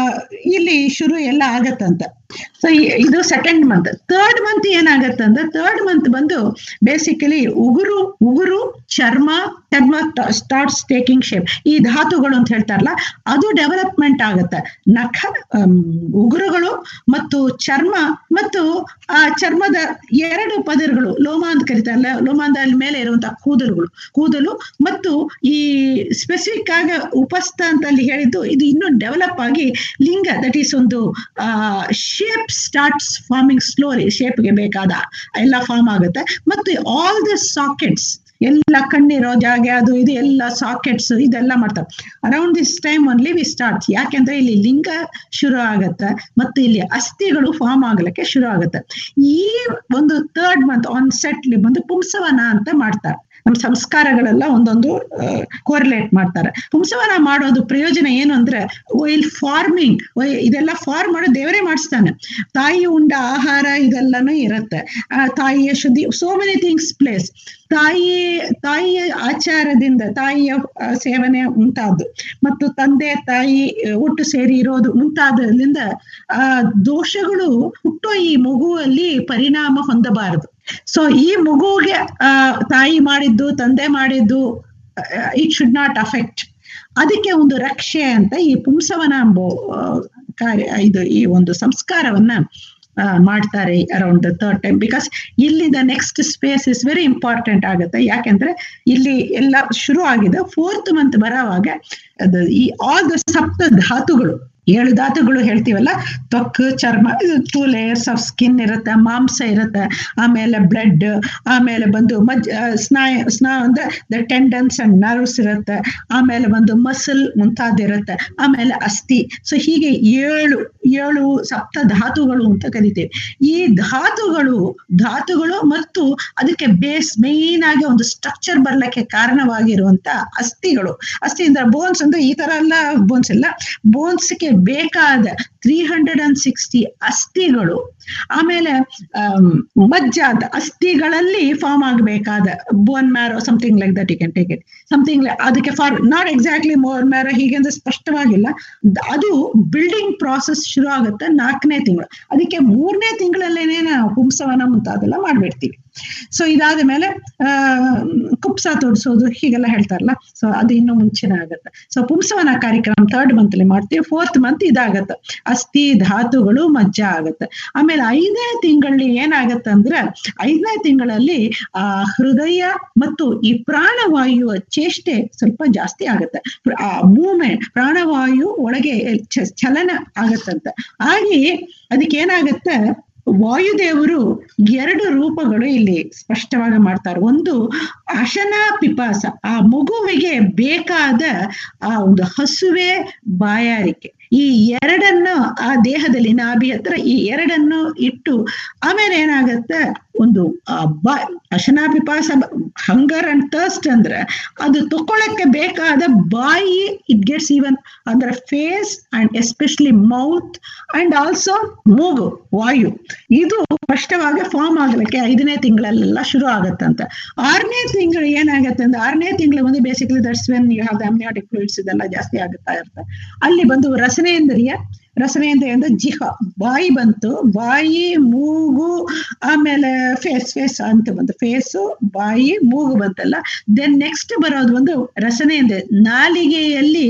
ಇಲ್ಲಿ ಶುರು ಎಲ್ಲ ಆಗತ್ತಂತ ಸೊ ಇದು ಸೆಕೆಂಡ್ ಮಂತ್ ಥರ್ಡ್ ಮಂತ್ ಏನಾಗತ್ತೆ ಅಂದ್ರೆ ಥರ್ಡ್ ಮಂತ್ ಬಂದು ಬೇಸಿಕಲಿ ಉಗುರು ಉಗುರು ಚರ್ಮ ಚರ್ಮ ಸ್ಟಾರ್ಟ್ಸ್ ಟೇಕಿಂಗ್ ಶೇಪ್ ಈ ಧಾತುಗಳು ಅಂತ ಹೇಳ್ತಾರಲ್ಲ ಅದು ಡೆವಲಪ್ಮೆಂಟ್ ಆಗುತ್ತೆ ನಖ ಅಮ್, ಉಗುರುಗಳು ಮತ್ತು ಚರ್ಮ ಮತ್ತು ಆ ಚರ್ಮದ ಎರಡು ಪದರಗಳು ಲೋಮ ಅಂತ ಕರೀತಾರಲ್ಲ ಲೋಮಾಂದ ಮೇಲೆ ಇರುವಂತಹ ಕೂದಲುಗಳು ಕೂದಲು ಮತ್ತು ಈ ಸ್ಪೆಸಿಫಿಕ್ ಆಗ ಉಪಸ್ಥ ಅಂತ ಅಲ್ಲಿ ಹೇಳಿದ್ದು ಇದು ಇನ್ನೂ ಡೆವಲಪ್ ಆಗಿ ಲಿಂಗ ದಟ್ ಈಸ್ ಒಂದು ಆ ಶೇಪ್ ಸ್ಟಾರ್ಟ್ಸ್ ಫಾರ್ಮಿಂಗ್ ಸ್ಲೋಲಿ ಶೇಪ್ಗೆ ಬೇಕಾದ ಎಲ್ಲ ಫಾರ್ಮ್ ಆಗುತ್ತೆ ಮತ್ತು ಆಲ್ ದ ಸಾಕೆಟ್ಸ್ ಎಲ್ಲ ಕಣ್ಣಿರೋ ಜಾಗ ಅದು ಇದು ಎಲ್ಲ ಸಾಕೆಟ್ಸ್ ಇದೆಲ್ಲ ಮಾಡ್ತಾರೆ around this time only we start ಯಾಕೆಂದ್ರೆ ಇಲ್ಲಿ ಲಿಂಗ ಶುರು ಆಗತ್ತೆ ಮತ್ತು ಇಲ್ಲಿ ಅಸ್ಥಿಗಳು ಫಾರ್ಮ್ ಆಗ್ಲಿಕ್ಕೆ ಶುರು ಆಗುತ್ತೆ ಈ ಒಂದು ಥರ್ಡ್ ಮಂತ್ ಆನ್ ಸೆಟ್ ಬಂದು ಪುಂಸವನ ಅಂತ ಮಾಡ್ತಾರೆ ನಮ್ಮ ಸಂಸ್ಕಾರಗಳೆಲ್ಲ ಒಂದೊಂದು ಕೋರಿಲೇಟ್ ಮಾಡ್ತಾರೆ ಪುಂಸವನ ಮಾಡೋದು ಪ್ರಯೋಜನ ಏನು ಅಂದ್ರೆ ವೈಲ್ ಫಾರ್ಮಿಂಗ್ ಇದೆಲ್ಲ ಫಾರ್ಮ್ ಮಾಡೋ ದೇವರೇ ಮಾಡಿಸ್ತಾನೆ ತಾಯಿ ಉಂಡ ಆಹಾರ ಇದೆಲ್ಲನೂ ಇರುತ್ತೆ ಆ ತಾಯಿಯ ಶುದ್ಧಿ ಸೋ ಮೆನಿ ಥಿಂಗ್ಸ್ ಪ್ಲೇಸ್ ತಾಯಿ ತಾಯಿಯ ಆಚಾರದಿಂದ ತಾಯಿಯ ಆ, ಸೇವನೆ ಮುಂತಾದ್ದು ಮತ್ತು ತಂದೆ ತಾಯಿ ಆ, ಒಟ್ಟು ಸೇರಿ ಇರೋದು ಮುಂತಾದ್ರಿಂದ ಆ ದೋಷಗಳು ಹುಟ್ಟೋ ಈ ಮಗುವಲ್ಲಿ ಪರಿಣಾಮ ಹೊಂದಬಾರದು ಸೊ ಈ ಮಗುವಿಗೆ ಆ ತಾಯಿ ಮಾಡಿದ್ದು ತಂದೆ ಮಾಡಿದ್ದು ಇಟ್ ಶುಡ್ ನಾಟ್ ಅಫೆಕ್ಟ್ ಅದಕ್ಕೆ ಒಂದು ರಕ್ಷೆ ಅಂತ ಈ ಪುಂಸವನ ಎಂಬೋ ಆ, ಕಾರ್ಯ ಇದು ಈ ಒಂದು ಸಂಸ್ಕಾರವನ್ನ ಆ, ಮಾಡ್ತಾರೆ around the third time because ಇಲ್ಲಿಂದ next space is very important ಆಗುತ್ತೆ ಯಾಕೆಂದ್ರೆ ಇಲ್ಲಿ ಎಲ್ಲ ಶುರು ಆಗಿದೆ ಫೋರ್ತ್ ಮಂತ್ ಬರೋವಾಗ ಅದು ಈ ಆಲ್ ದ ಸಪ್ತ ಧಾತುಗಳು ಏಳು ಧಾತುಗಳು ಹೇಳ್ತೀವಲ್ಲ ತ್ವಕ್ ಚರ್ಮ ಇದು ಟೂ ಲೇಯರ್ಸ್ ಆಫ್ ಸ್ಕಿನ್ ಇರುತ್ತೆ ಮಾಂಸ ಇರುತ್ತೆ ಆಮೇಲೆ ಬ್ಲಡ್ ಆಮೇಲೆ ಬಂದು ಮಜ್ ಆ, ಸ್ನಾಯು ಸ್ನಾ ಅಂದ್ರೆ ದ ಟೆಂಡನ್ಸ್ ಅಂಡ್ ನರ್ವ್ಸ್ ಇರುತ್ತೆ ಆಮೇಲೆ ಬಂದು ಮಸಲ್ ಮುಂತಾದಿರುತ್ತೆ ಆಮೇಲೆ ಅಸ್ಥಿ ಸೊ ಹೀಗೆ ಏಳು ಏಳು ಸಪ್ತ ಧಾತುಗಳು ಅಂತ ಕರಿತೀವಿ ಈ ಧಾತುಗಳು ಧಾತುಗಳು ಮತ್ತು ಅದಕ್ಕೆ ಬೇಸ್ ಮೇನ್ ಆಗಿ ಒಂದು ಸ್ಟ್ರಕ್ಚರ್ ಬರ್ಲಿಕ್ಕೆ ಕಾರಣವಾಗಿರುವಂತ ಅಸ್ಥಿಗಳು ಅಸ್ಥಿ ಅಂದ್ರೆ ಬೋನ್ಸ್ ಅಂದ್ರೆ ಈ ತರ ಎಲ್ಲ ಬೋನ್ಸ್ ಇಲ್ಲ ಬೋನ್ಸ್ಗೆ ಬೇಕಾದ ತ್ರೀ ಹಂಡ್ರೆಡ್ ಅಂಡ್ ಸಿಕ್ಸ್ಟಿ ಅಸ್ಥಿಗಳು ಆಮೇಲೆ ಆಮ್, ಮಜ್ಜ ಅಂತ ಅಸ್ಥಿಗಳಲ್ಲಿ ಫಾರ್ಮ್ ಆಗಬೇಕಾದ bone marrow something like that you can take it something ಅದಕ್ಕೆ for not exactly bone marrow ಹೀಗೆ ಅಂತ ಸ್ಪಷ್ಟವಾಗಿಲ್ಲ ದ- ಅದು ಬಿಲ್ಡಿಂಗ್ ಪ್ರಾಸೆಸ್ ಶುರು ಆಗುತ್ತೆ ನಾಲ್ಕನೇ ತಿಂಗಳು ಅದಕ್ಕೆ ಮೂರನೇ ತಿಂಗಳಲ್ಲೇನೆ ನಾವು ಪುಂಸವನ ಮುಂತಾದೆಲ್ಲ ಮಾಡ್ಬಿಡ್ತೀವಿ ಸೊ ಇದಾದ ಮೇಲೆ ಆ ಕುಪ್ಸ ತೋರಿಸೋದು ಹೀಗೆಲ್ಲ ಹೇಳ್ತಾರಲ್ಲ ಸೊ ಅದು ಇನ್ನು ಮುಂಚೆನೆ ಆಗುತ್ತೆ ಸೊ ಪುಂಸವನ ಕಾರ್ಯಕ್ರಮ ಥರ್ಡ್ ಮಂತ್ ಅಲ್ಲಿ ಮಾಡ್ತೀವಿ ಫೋರ್ತ್ ಮಂತ್ ಇದಾಗತ್ತೆ ಅಸ್ಥಿ ಧಾತುಗಳು ಮಜ್ಜ ಆಗುತ್ತೆ ಆಮೇಲೆ ಐದನೇ ತಿಂಗಳಲ್ಲಿ ಏನಾಗತ್ತೆ ಅಂದ್ರೆ ಐದನೇ ತಿಂಗಳಲ್ಲಿ ಆ ಹೃದಯ ಮತ್ತು ಈ ಪ್ರಾಣವಾಯುವ ಚೇಷ್ಟೆ ಸ್ವಲ್ಪ ಜಾಸ್ತಿ ಆಗುತ್ತೆ ಪ್ರ- ಆ ಮೂವ್ಮೆಂಟ್ ಪ್ರಾಣವಾಯು ಒಳಗೆ ಚ- ಚಲನ ಆಗತ್ತಂತೆ ಹಾಗೆ ಅದಕ್ಕೆ ಏನಾಗತ್ತೆ ವಾಯುದೇವರು ಎರಡು ರೂಪಗಳು ಇಲ್ಲಿ ಸ್ಪಷ್ಟವಾಗಿ ಮಾಡ್ತಾರೆ ಒಂದು ಅಶನ ಪಿಪಾಸ ಆ ಮಗುವಿಗೆ ಬೇಕಾದ ಆ ಒಂದು ಹಸುವೆ ಬಾಯಾರಿಕೆ ಈ ಎರಡನ್ನು ಆ ದೇಹದಲ್ಲಿ ನಾಭಿ ಹತ್ರ ಈ ಎರಡನ್ನು ಇಟ್ಟು ಆಮೇಲೆ ಏನಾಗತ್ತೆ ಒಂದು ಆ ಬಾ ಅಶನ ಪಿಪಾಸ ಹಂಗರ್ ಅಂಡ್ ಥರ್ಸ್ಟ್ ಅಂದ್ರೆ ಅದು ತಕೊಳ್ಳಕ್ಕೆ ಬೇಕಾದ ಬಾಯಿ ಇಟ್ ಗೆಟ್ಸ್ ಈವನ್ ಅಂದ್ರೆ face and especially mouth and also ಮೂಗು ವಾಯು ಇದು ಸ್ಪಷ್ಟವಾಗಿ ಫಾರ್ಮ್ ಆಗ್ಲಿಕ್ಕೆ ಐದನೇ ತಿಂಗಳಲ್ಲೆಲ್ಲ ಶುರು ಆಗತ್ತಂತೆ ಆರನೇ ತಿಂಗಳು ಏನಾಗತ್ತೆ ಅಂದ್ರೆ ಆರನೇ ತಿಂಗಳು ಬಂದು basically that's when you have the amniotic fluids ಇದೆಲ್ಲ ಜಾಸ್ತಿ ಆಗುತ್ತಾ ಇರುತ್ತೆ ಅಲ್ಲಿ ಬಂದು ರಸನೇಂದ್ರಿಯ ರಸನೇಂದ್ರಿಯ ಅಂದ್ರೆ ಜಿಹ ಬಾಯಿ ಬಂತು ಬಾಯಿ ಮೂಗು ಆಮೇಲೆ ಫೇಸ್ ಫೇಸ್ ಅಂತ ಬಂತು ಫೇಸು ಬಾಯಿ ಮೂಗು ಬಂತಲ್ಲ ದೆನ್ ನೆಕ್ಸ್ಟ್ ಬರೋದು ಒಂದು ರಸನೇಂದ್ರಿಯ ನಾಲಿಗೆಯಲ್ಲಿ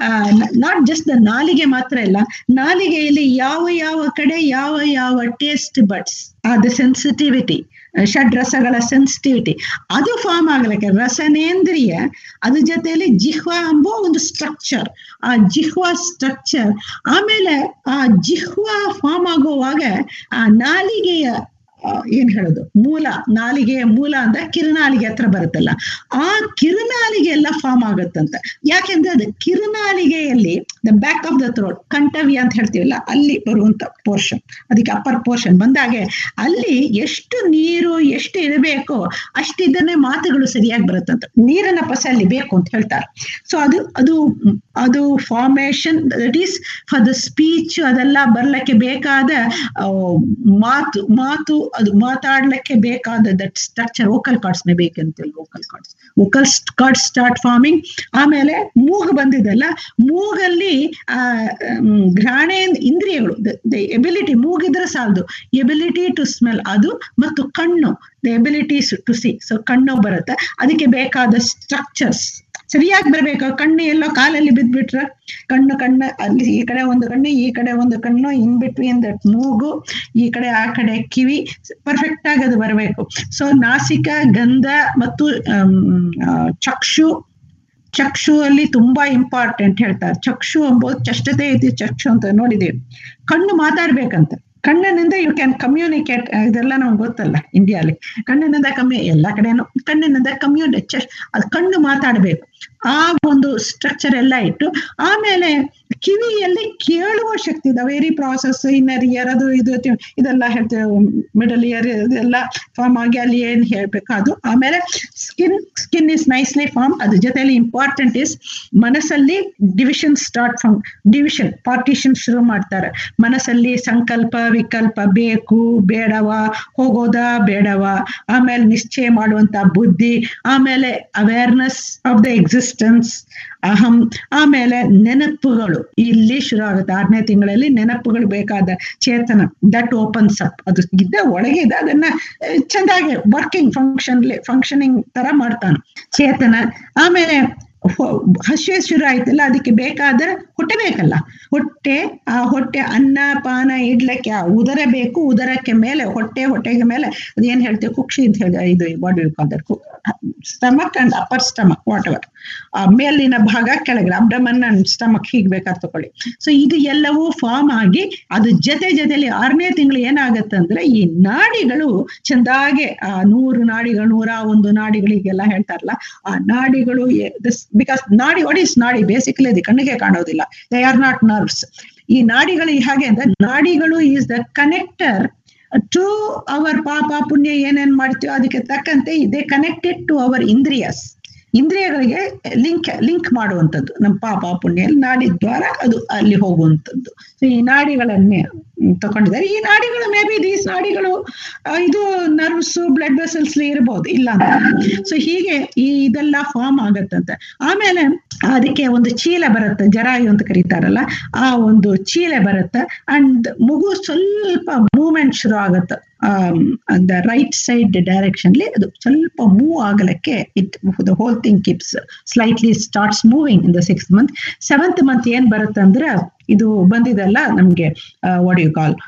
ನಾಟ್ ಜಸ್ಟ್ ದ ನಾಲಿಗೆ ಮಾತ್ರ ಇಲ್ಲ ನಾಲಿಗೆಯಲ್ಲಿ ಯಾವ ಯಾವ ಕಡೆ ಯಾವ ಯಾವ ಟೇಸ್ಟ್ ಬಡ್ಸ್ ಅದ ಸೆನ್ಸಿಟಿವಿಟಿ ಷಡ್ರಸಗಳ ಸೆನ್ಸಿಟಿವಿಟಿ ಅದು ಫಾರ್ಮ್ ಆಗ್ಲಿಕ್ಕೆ ರಸನೇಂದ್ರಿಯ ಅದ್ರ ಜೊತೆಯಲ್ಲಿ ಜಿಹ್ವಾ ಎಂಬೋ ಒಂದು ಸ್ಟ್ರಕ್ಚರ್ ಆ ಜಿಹ್ವಾ ಸ್ಟ್ರಕ್ಚರ್ ಆಮೇಲೆ ಆ ಜಿಹ್ವಾ ಫಾರ್ಮ್ ಆಗುವಾಗ ಆ ನಾಲಿಗೆಯ ಆ, ಏನ್ ಹೇಳೋದು ಮೂಲ ನಾಲಿಗೆಯ ಮೂಲ ಅಂದ್ರೆ ಕಿರುನಾಲಿಗೆ ಹತ್ರ ಬರುತ್ತಲ್ಲ ಆ ಕಿರುನಾಲಿಗೆ ಎಲ್ಲ ಫಾರ್ಮ್ ಆಗುತ್ತಂತೆ ಯಾಕೆಂದ್ರೆ ಅದು ಕಿರುನಾಲಿಗೆಯಲ್ಲಿ the back of the throat ಕಂಠವ್ಯ ಅಂತ ಹೇಳ್ತೀವಲ್ಲ ಅಲ್ಲಿ ಬರುವಂತ ಪೋರ್ಷನ್ ಅದಕ್ಕೆ ಅಪ್ಪರ್ ಪೋರ್ಷನ್ ಬಂದಾಗೆ ಅಲ್ಲಿ ಎಷ್ಟು ನೀರು ಎಷ್ಟು ಇರಬೇಕೋ ಅಷ್ಟಿದ್ದನ್ನೇ ಮಾತುಗಳು ಸರಿಯಾಗಿ ಬರುತ್ತಂತ ನೀರಿನ ಪಸ ಅಲ್ಲಿ ಬೇಕು ಅಂತ ಹೇಳ್ತಾರೆ ಸೊ ಅದು ಅದು ಅದು formation that is for the speech ಅದೆಲ್ಲ ಬರ್ಲಿಕ್ಕೆ ಬೇಕಾದ ಆ, ಮಾತು ಮಾತು ಅದು ಮಾತಾಡ್ಲಿಕ್ಕೆ ಬೇಕಾದ ದಟ್ ಸ್ಟ್ರಕ್ಚರ್ ವೋಕಲ್ ಕಾರ್ಡ್ಸ್ ನೇ ಬೇಕಂತೇಳಿ vocal cords vocal cords start forming ಆಮೇಲೆ ಮೂಗು ಬಂದಿದೆಲ್ಲ ಮೂಗಲ್ಲಿ ಆ ಮ್, ಘ್ರಾಣೆ ಇಂದ್ರಿಯಗಳು ದ ಎಬಿಲಿಟಿ ಮೂಗಿದ್ರೆ ಸಾಲದು ಎಬಿಲಿಟಿ ಟು ಸ್ಮೆಲ್ ಅದು ಮತ್ತು ಕಣ್ಣು the ability to see so ಕಣ್ಣು ಬರುತ್ತೆ ಅದಕ್ಕೆ ಬೇಕಾದ ಸ್ಟ್ರಕ್ಚರ್ಸ್ ಸರಿಯಾಗಿ ಬರ್ಬೇಕು ಕಣ್ಣು ಎಲ್ಲೋ ಕಾಲಲ್ಲಿ ಬಿದ್ಬಿಟ್ರೆ ಕಣ್ಣು ಕಣ್ಣು ಅಲ್ಲಿ ಈ ಕಡೆ ಒಂದು ಕಣ್ಣು ಈ ಕಡೆ ಒಂದು ಕಣ್ಣು ಇನ್ ಬಿಟ್ವೀನ್ ದಟ್ ಮೂಗು ಈ ಕಡೆ ಆ ಕಡೆ ಕಿವಿ ಪರ್ಫೆಕ್ಟ್ ಆಗಿ ಅದು ಬರಬೇಕು ಸೊ ನಾಸಿಕ ಗಂಧ ಮತ್ತು ಆಮ್, ಆ, ಚಕ್ಷು ಚಕ್ಷು ಅಲ್ಲಿ ತುಂಬಾ ಇಂಪಾರ್ಟೆಂಟ್ ಹೇಳ್ತಾರೆ ಚಕ್ಷು ಎಂಬುದು ಚಷ್ಟತೆ ಐತಿ ಚಕ್ಷು ಅಂತ ನೋಡಿದೀವಿ ಕಣ್ಣು ಮಾತಾಡ್ಬೇಕಂತ ಕಣ್ಣಿನಿಂದ ಯು ಕ್ಯಾನ್ ಕಮ್ಯುನಿಕೇಟ್ ಇದೆಲ್ಲ ನಮ್ಗೆ ಗೊತ್ತಲ್ಲ ಇಂಡಿಯಾಲಿ ಕಣ್ಣಿನಿಂದ ಕಮ್ಮಿ ಎಲ್ಲ ಕಡೆನೂ ಕಣ್ಣಿನಿಂದ ಕಮ್ಯುನಿಕೇಟ್ ಅದು ಕಣ್ಣು ಮಾತಾಡ್ಬೇಕು ಆ ಒಂದು ಸ್ಟ್ರಕ್ಚರ್ ಎಲ್ಲ ಇಟ್ಟು ಆಮೇಲೆ ಕಿವಿಯಲ್ಲಿ ಕೇಳುವ ಶಕ್ತಿ the very process inner ear ಅದು ಇದು ತಿ- ಇದೆಲ್ಲ ಹೇಳ್ತೇವೆ ಮಿಡಲ್ ಇಯರ್ ಇದೆಲ್ಲ ಫಾರ್ಮ್ ಆಗಿ ಅಲ್ಲಿ ಏನ್ ಹೇಳ್ಬೇಕು ಅದು ಆಮೇಲೆ skin skin is nicely form ಅದ್ರ ಜೊತೆಲಿ ಇಂಪಾರ್ಟೆಂಟ್ ಇಸ್ ಮನಸ್ಸಲ್ಲಿ division start from division partition ಶುರು ಮಾಡ್ತಾರೆ ಮನಸ್ಸಲ್ಲಿ ಸಂಕಲ್ಪ ವಿಕಲ್ಪ ಬೇಕು ಬೇಡವಾ ಹೋಗೋದಾ ಬೇಡವಾ ಆಮೇಲೆ ನಿಶ್ಚಯ ಮಾಡುವಂತ ಬುದ್ಧಿ ಆಮೇಲೆ ಅವೇರ್ನೆಸ್ ಆಫ್ ದ ಎಕ್ಸಿಸ್ಟೆನ್ಸ್ ಅಹಂ ಆಮೇಲೆ ನೆನಪುಗಳು ಇಲ್ಲಿ ಶುರು ಆಗುತ್ತೆ ಆರನೇ ತಿಂಗಳಲ್ಲಿ ನೆನಪುಗಳು ಬೇಕಾದ ಚೇತನ ದಟ್ ಓಪನ್ಸ್ ಅಪ್ ಅದು ಇದ್ದ ಒಳಗೆ ಇದೆ ಅದನ್ನ ಚೆಂದಾಗಿ ವರ್ಕಿಂಗ್ ಫಂಕ್ಷನ್ ಫಂಕ್ಷನಿಂಗ್ ತರ ಮಾಡ್ತಾನೆ ಚೇತನ ಆಮೇಲೆ ಹಸಿವೆ ಶುರು ಆಯ್ತಲ್ಲ ಅದಕ್ಕೆ ಬೇಕಾದ ಹೊಟ್ಟೆ ಬೇಕಲ್ಲ ಹೊಟ್ಟೆ ಆ ಹೊಟ್ಟೆ ಅನ್ನ ಪಾನ ಇಡ್ಲಿಕ್ಕೆ ಉದರ ಬೇಕು ಉದರಕ್ಕೆ ಮೇಲೆ ಹೊಟ್ಟೆ ಹೊಟ್ಟೆಗೆ ಮೇಲೆ ಅದೇನ್ ಹೇಳ್ತೇವೆ ಕುಕ್ಷಿ ಅಂತ ಹೇಳಿ ಇದು what you call that stomach and upper stomach whatever ಆ ಮೇಲಿನ ಭಾಗ ಕೆಳಗಡೆ ಅಬ್ಡಮನ್ ಅಂಡ್ ಸ್ಟಮಕ್ ಹೀಗ್ ಬೇಕಾದ್ರೆ ತಗೊಳ್ಳಿ ಸೊ ಇದು ಎಲ್ಲವೂ ಫಾರ್ಮ್ ಆಗಿ ಅದು ಜೊತೆ ಜೊತೆಲಿ ಆರನೇ ತಿಂಗಳು ಏನಾಗತ್ತೆ ಅಂದ್ರೆ ಈ ನಾಡಿಗಳು ಚೆಂದಾಗೆ ಆ ನೂರು ನಾಡಿಗಳು ನೂರ ಒಂದು ನಾಡಿಗಳಿಗೆಲ್ಲ ಹೇಳ್ತಾರಲ್ಲ ಆ ನಾಡಿಗಳು ಬಿಕಾಸ್ ನಾಡಿ ವಾಟ್ ಈಸ್ ನಾಡಿ ಬೇಸಿಕಲಿ ಅದು ಕಣ್ಣಿಗೆ ಕಾಣೋದಿಲ್ಲ ದೇ ಆರ್ ನಾಟ್ ನರ್ವ್ಸ್ ಈ ನಾಡಿಗಳು ಹಾಗೆ ಅಂದ್ರೆ ನಾಡಿಗಳು is the connector to our ಪಾಪ ಪುಣ್ಯ ಏನೇನ್ ಮಾಡ್ತೀವೋ ಅದಕ್ಕೆ ತಕ್ಕಂತೆ ದೇ ಕನೆಕ್ಟೆಡ್ ಟು ಅವರ್ ಇಂದ್ರಿಯಸ್ ಇಂದ್ರಿಯಗಳಿಗೆ ಲಿಂಕ್ ಲಿಂಕ್ ಮಾಡುವಂಥದ್ದು ನಮ್ಮ ಪಾಪ ಪುಣ್ಯ ನಾಡಿ ದ್ವಾರ ಅದು ಅಲ್ಲಿ ಹೋಗುವಂಥದ್ದು ಸೊ ಈ ನಾಡಿಗಳನ್ನೇ ತಗೊಂಡಿದ್ದಾರೆ ಈ ನಾಡಿಗಳು ಮೇ ಬಿ ದೀಸ್ ನಾಡಿಗಳು ಇದು ನರ್ವ್ಸ್ ಬ್ಲಡ್ ವೆಸಲ್ಸ್ ಇರಬಹುದು ಇಲ್ಲ ಅಂತ ಸೊ ಹೀಗೆ ಈ ಇದೆಲ್ಲ ಫಾರ್ಮ್ ಆಗತ್ತಂತೆ ಆಮೇಲೆ ಅದಕ್ಕೆ ಒಂದು ಚೀಲ ಬರುತ್ತೆ ಜರಾಯು ಅಂತ ಕರೀತಾರಲ್ಲ ಆ ಒಂದು ಚೀಲೆ ಬರುತ್ತೆ ಅಂಡ್ ಮಗು ಸ್ವಲ್ಪ ಮೂವ್ಮೆಂಟ್ ಶುರು ಆಗುತ್ತೆ ದ ರೈಟ್ ಸೈಡ್ ಡೈರೆಕ್ಷನ್ಲಿ ಅದು ಸ್ವಲ್ಪ ಮೂವ್ ಆಗಲಿಕ್ಕೆ it the whole thing keeps slightly starts moving in the six month seventh month ಏನ್ ಬರುತ್ತೆ ಅಂದ್ರೆ ಇದು ಬಂದಿದೆಲ್ಲ ನಮ್ಗೆ ವಾಟ್ ಯು ಕಾಲ್